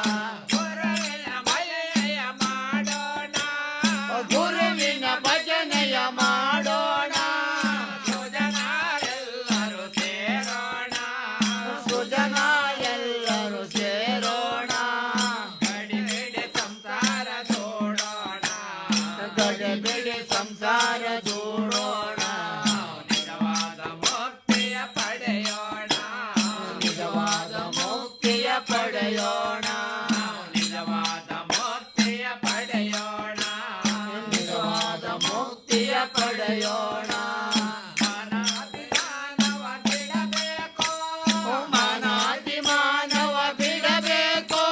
ಗುರುವಿನ ಭಜನೆಯ ಮಾಡೋಣ ಸುಜನಾರೆಲ್ಲರೂ ಸೇರೋಣ ಸುಜನ ಎಲ್ಲರೂ ಸೇರೋಣ ಗಡಿಬಿಡಿ ಸಂಸಾರ ಜೋಡೋಣ ಗಡಿಬಿಡಿ ಸಂಸಾರ ಜೋಡೋಣ ನಿಜವಾದ ಮುಕ್ತಿಯ ಪಡೆಯೋಣ ನಿಜವಾದ ಮುಕ್ತಿಯ ಪಡೆಯೋಣ ನಿಜವಾದ ಮುಕ್ತಿಯ ಪಡೆಯೋಣ ನಿಜವಾದ ಮುಕ್ತಿಯ ಪಡೆಯೋಣ ಮಾನಾಭಿಮಾನವ ಬಿಡಬೇಕು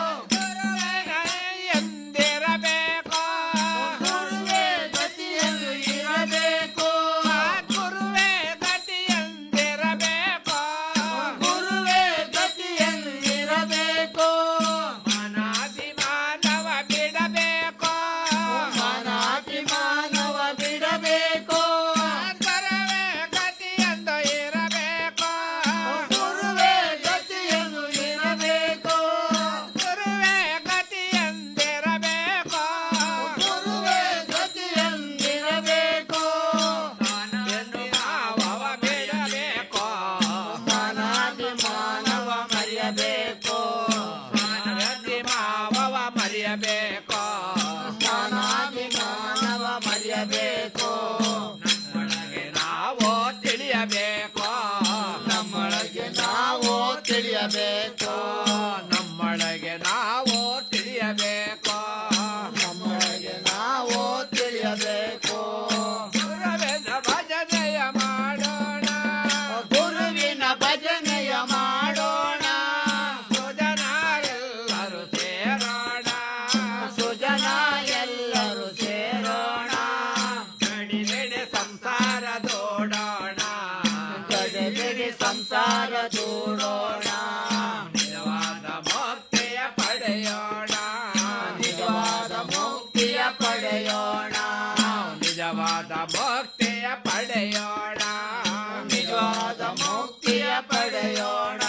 ಎಂದಿರಬೇಕು ಗುರುವೇ ಗತಿಯಲ್ಲಿ ಇರಬೇಕು ಗುರುವೇ ಗತಿಯಂದಿರಬೇಕು ಗುರುವೇ ಗತಿಯಲ್ಲಿ ಇರಬೇಕು ಮನಾಭಿಮಾನವ ಬಿಡಬೇಕು ಮನಾಭಿಮಾನವ ಬಿಡಬೇಕು ಗುರುವೇ ಗತಿಯಂದು ಇರಬೇಕು ಗುರುವೇ ಗತಿಯನ್ನು ಇರಬೇಕು ಗುರುವೇ ಗತಿಯಂದಿರಬೇಕು ಗುರುವೇ ಗತಿಯಂದಿರಬೇಕು ಎಂದು ಭಾವವ ಬಿಡಬೇಕು ಮಾನಾಭಿಮಾನವ ಮರೆಯಬೇಕು ಮಾನವ್ಯತಿಮಾವವ ಮರೆಯಬೇಕು ಮಾನಾಭಿಮಾನವ ಮರೆಯಬೇಕು ನಮ್ಮೊಳಗೆ ನಾವು ತಿಳಿಯಬೇಕು ನಮ್ಮೊಳಗೆ ನಾವು ತಿಳಿಯಬೇಕು ನಮ್ಮೊಳಗೆ ನಾವು ತಿಳಿಯಬೇಕು ನಮ್ಮೊಳಗೆ ನಾವು ತಿಳಿಯಬೇಕು ಗುರುವಿನ ಭಜನೆಯ ಮಾಡೋಣ ಗುರುವಿನ ಭಜನೆಯ ಮಾಡೋಣ ಸುಜನ ಎಲ್ಲರೂ ಸೇರೋಣ ಸುಜನ ಎಲ್ಲರೂ ಸೇರೋಣ ಗಡಿಬಿಡಿ ಸಂಸಾರ ದೋಡೋಣ ಗಡಿಬಿಡಿ ಸಂಸಾರ ದೂಡೋಣ ನಿಜವಾದ ಮುಕ್ತಿಯ ಪಡೆಯೋಣ ನಿಜವಾದ ಮುಕ್ತಿಯ ಪಡೆಯೋಣ ನಿಜವಾದ ಮುಕ್ತಿಯ ಪಡೆಯೋಣ ನಿಜವಾದ ಮುಕ್ತಿಯ ಪಡೆಯೋಣ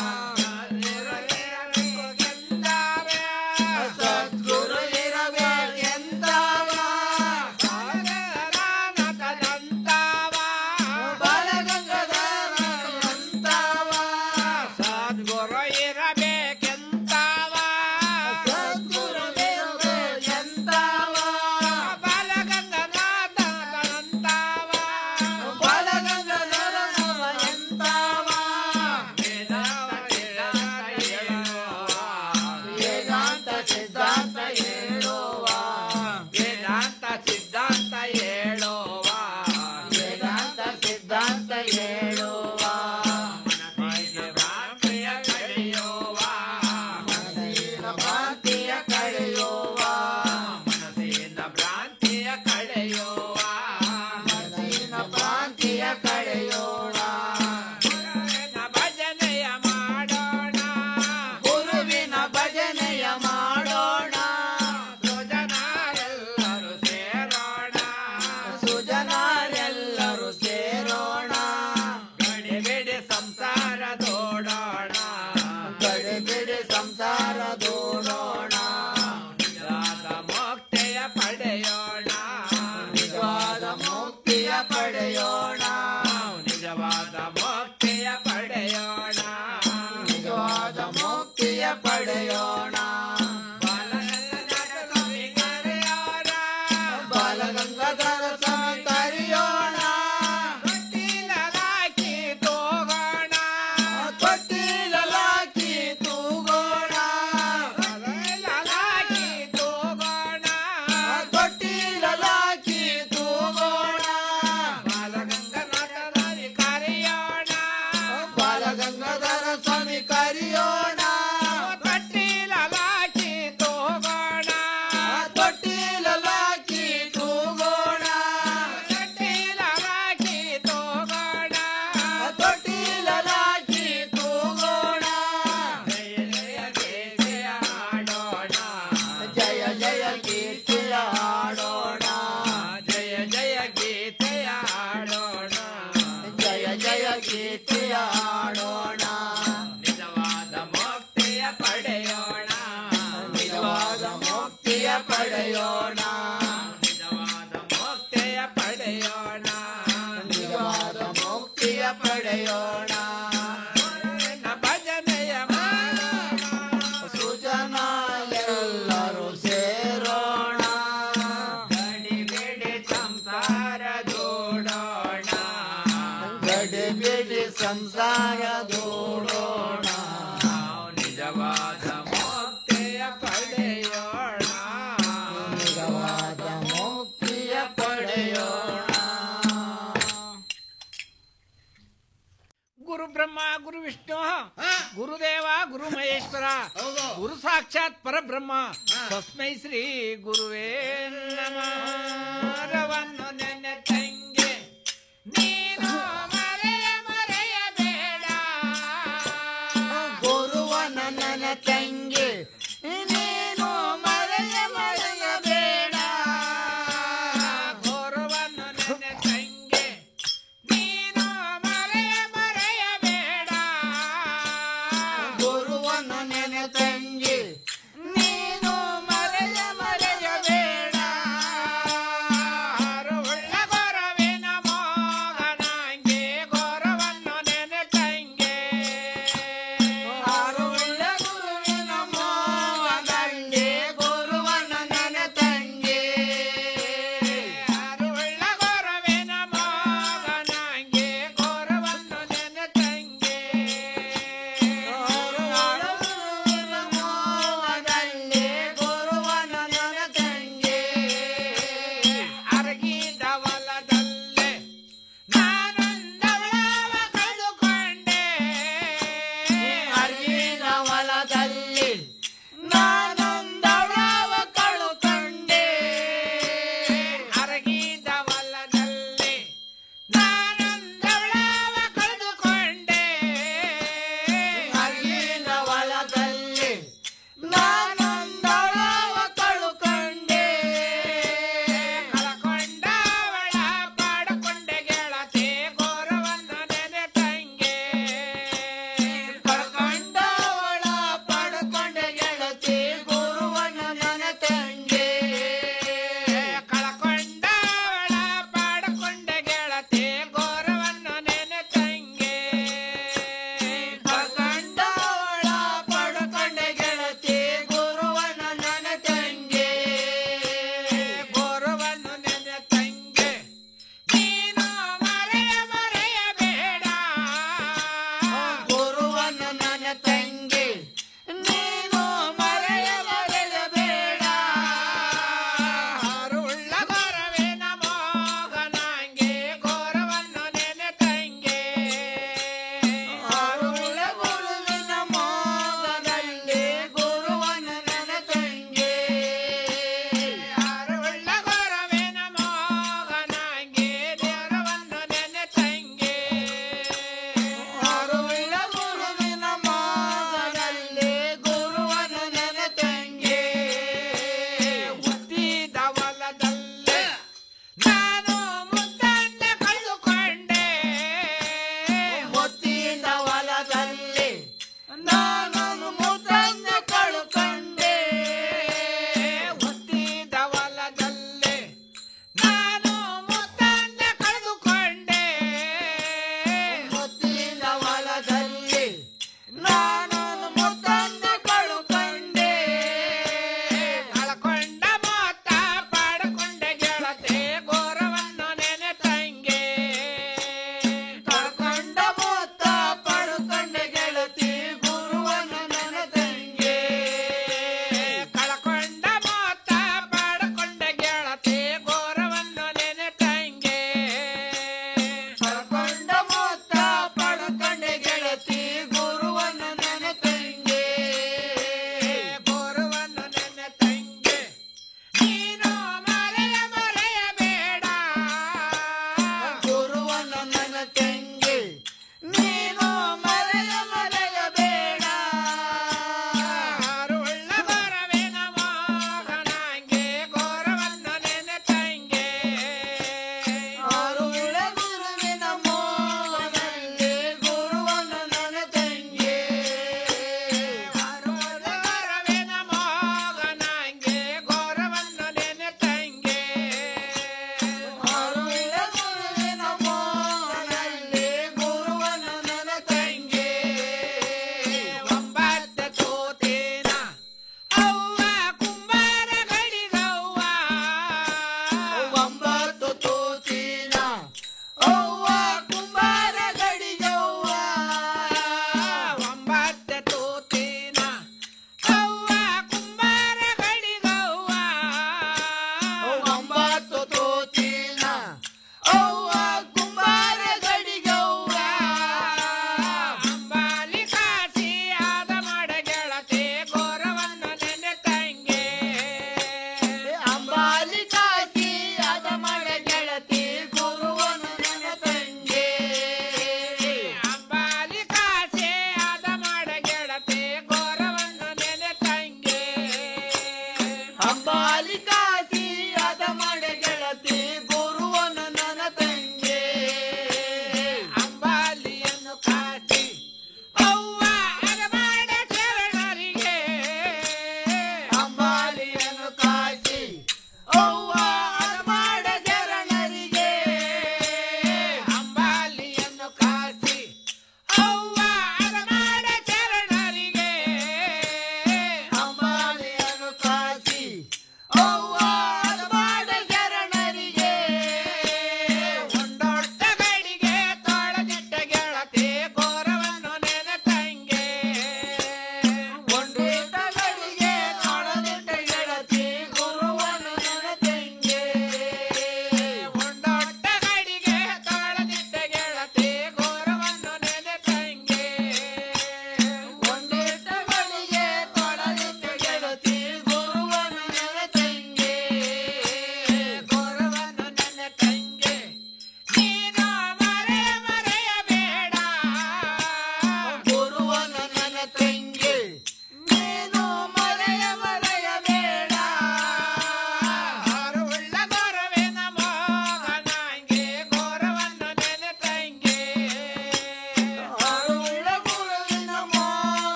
ಸದ್ಗುರು ಇರಬೇಕೆಂದವ ಬಾಲಗಂಗಾಧರಂತವ ಸದ್ಗುರು ಇರಬೇಕೆಂದವ ಸದ್ಗುರು ಇರಬೇಕೆಂದವ ಬಾಲಗಂಗಾಧರಂತವ ಬಾಲಗಂಗಾಧರನವ ಎಂತವ ವೇದಾಂತ ಸಿದ್ಧಾಂತ ಹೇಳುವ ವೇದಾಂತ ಸಿದ್ಧಾಂತ ಹೇಳುವ ವೇದಾಂತ ಸಿದ್ಧಾಂತ ಹೇಳುವ ಮನಸ್ಸಿನ ಭ್ರಾಂತಿಯ ಕಳೆಯುವ ಮನಸ್ಸಿನ ಭ್ರಾಂತಿಯ ಕಳೆಯುವ ಮನಸ್ಸಿನ ಭ್ರಾಂತಿಯ ಕಳೆಯುವ ಮನಸ್ಸಿನ ಭ್ರಾಂತಿಯ ಕಳೆಯೋಣ ಗುರುವಿನ ಭಜನೆಯ ಮಾಡೋಣ ಗುರುವಿನ ಭಜನೆಯ ಮಾಡೋಣ ಸುಜನಾರೆಲ್ಲರೂ ಸೇರೋಣ ಸುಜನಾರೆಲ್ಲರೂ ಸೇರೋಣ ಗಡಿಬಿಡಿ ಸಂಸಾರ ದೋಡೋಣ ಗಡಿಬಿಡಿ ಸಂಸಾರ ದೋಡೋಣ ನಿಜವಾದ ಮುಕ್ತಿಯ ಪಡೆಯೋಣ ನಿಜವಾದ ಮುಕ್ತಿಯ ಪಡೆಯೋಣ ನಿಜವಾದ ಮುಕ್ತಿಯ ಪಡೆಯೋಣ ನಿಜವಾದ ಮುಕ್ತಿಯ ಪಡೆಯೋಣ ಬಾಲಗಂಗಾಧರ ಸ್ವಾಮಿ ಕರೆಯೋಣ ತೊಟ್ಟಿಲಲಾಕಿ ತೂಗೋಣ ತೊಟ್ಟಿಲಲಾಕಿ ತೂಗೋಣ ತೊಟ್ಟಿಲಲಾಕಿ ತೂಗೋಣ ತೊಟ್ಟಿಲಲಾಕಿ ತೂಗೋಣ ಬಾಲಗಂಗಾಧರ ಕರೆಯೋಣ ಬಾಲಗಂಗಾಧರ ಸ್ವಾಮಿ ಕರೆಯೋಣ ತೊಟ್ಟಿಲಲಾಕಿ ತೂಗೋಣ ತೊಟ್ಟಿಲಲಾಕಿ ತೂಗೋಣ ಪಡೆಯೋಣ ನಿಜವಾದ ಮುಕ್ತಿಯ ಪಡೆಯೋಣ ಭಜನೆಯ ಮಾಡೋಣ ಸುಜನ ಎಲ್ಲರೂ ಸೇರೋಣ ಗಡಿ ಬಿಡಿ ಸಂಸಾರ ದೂಡೋಣ ಗಡಿ ಬಿಡಿ ಸಂಸಾರ ದೂಡೋಣ ನಿಜವಾದ ಮುಕ್ತಿಯ ಪಡೆಯೋಣ ನಿಜವಾದ ಮುಕ್ತಿಯ ಪಡೆಯೋಣ ಗುರು ಬ್ರಹ್ಮ ಗುರು ವಿಷ್ಣು ಗುರುದೇವ ಗುರು ಮಹೇಶ್ವರ ಗುರು ಸಾಕ್ಷಾತ್ ಪರಬ್ರಹ್ಮ ತಸ್ಮೈ ಶ್ರೀ ಗುರುವೇ ನಮಃ ರವನ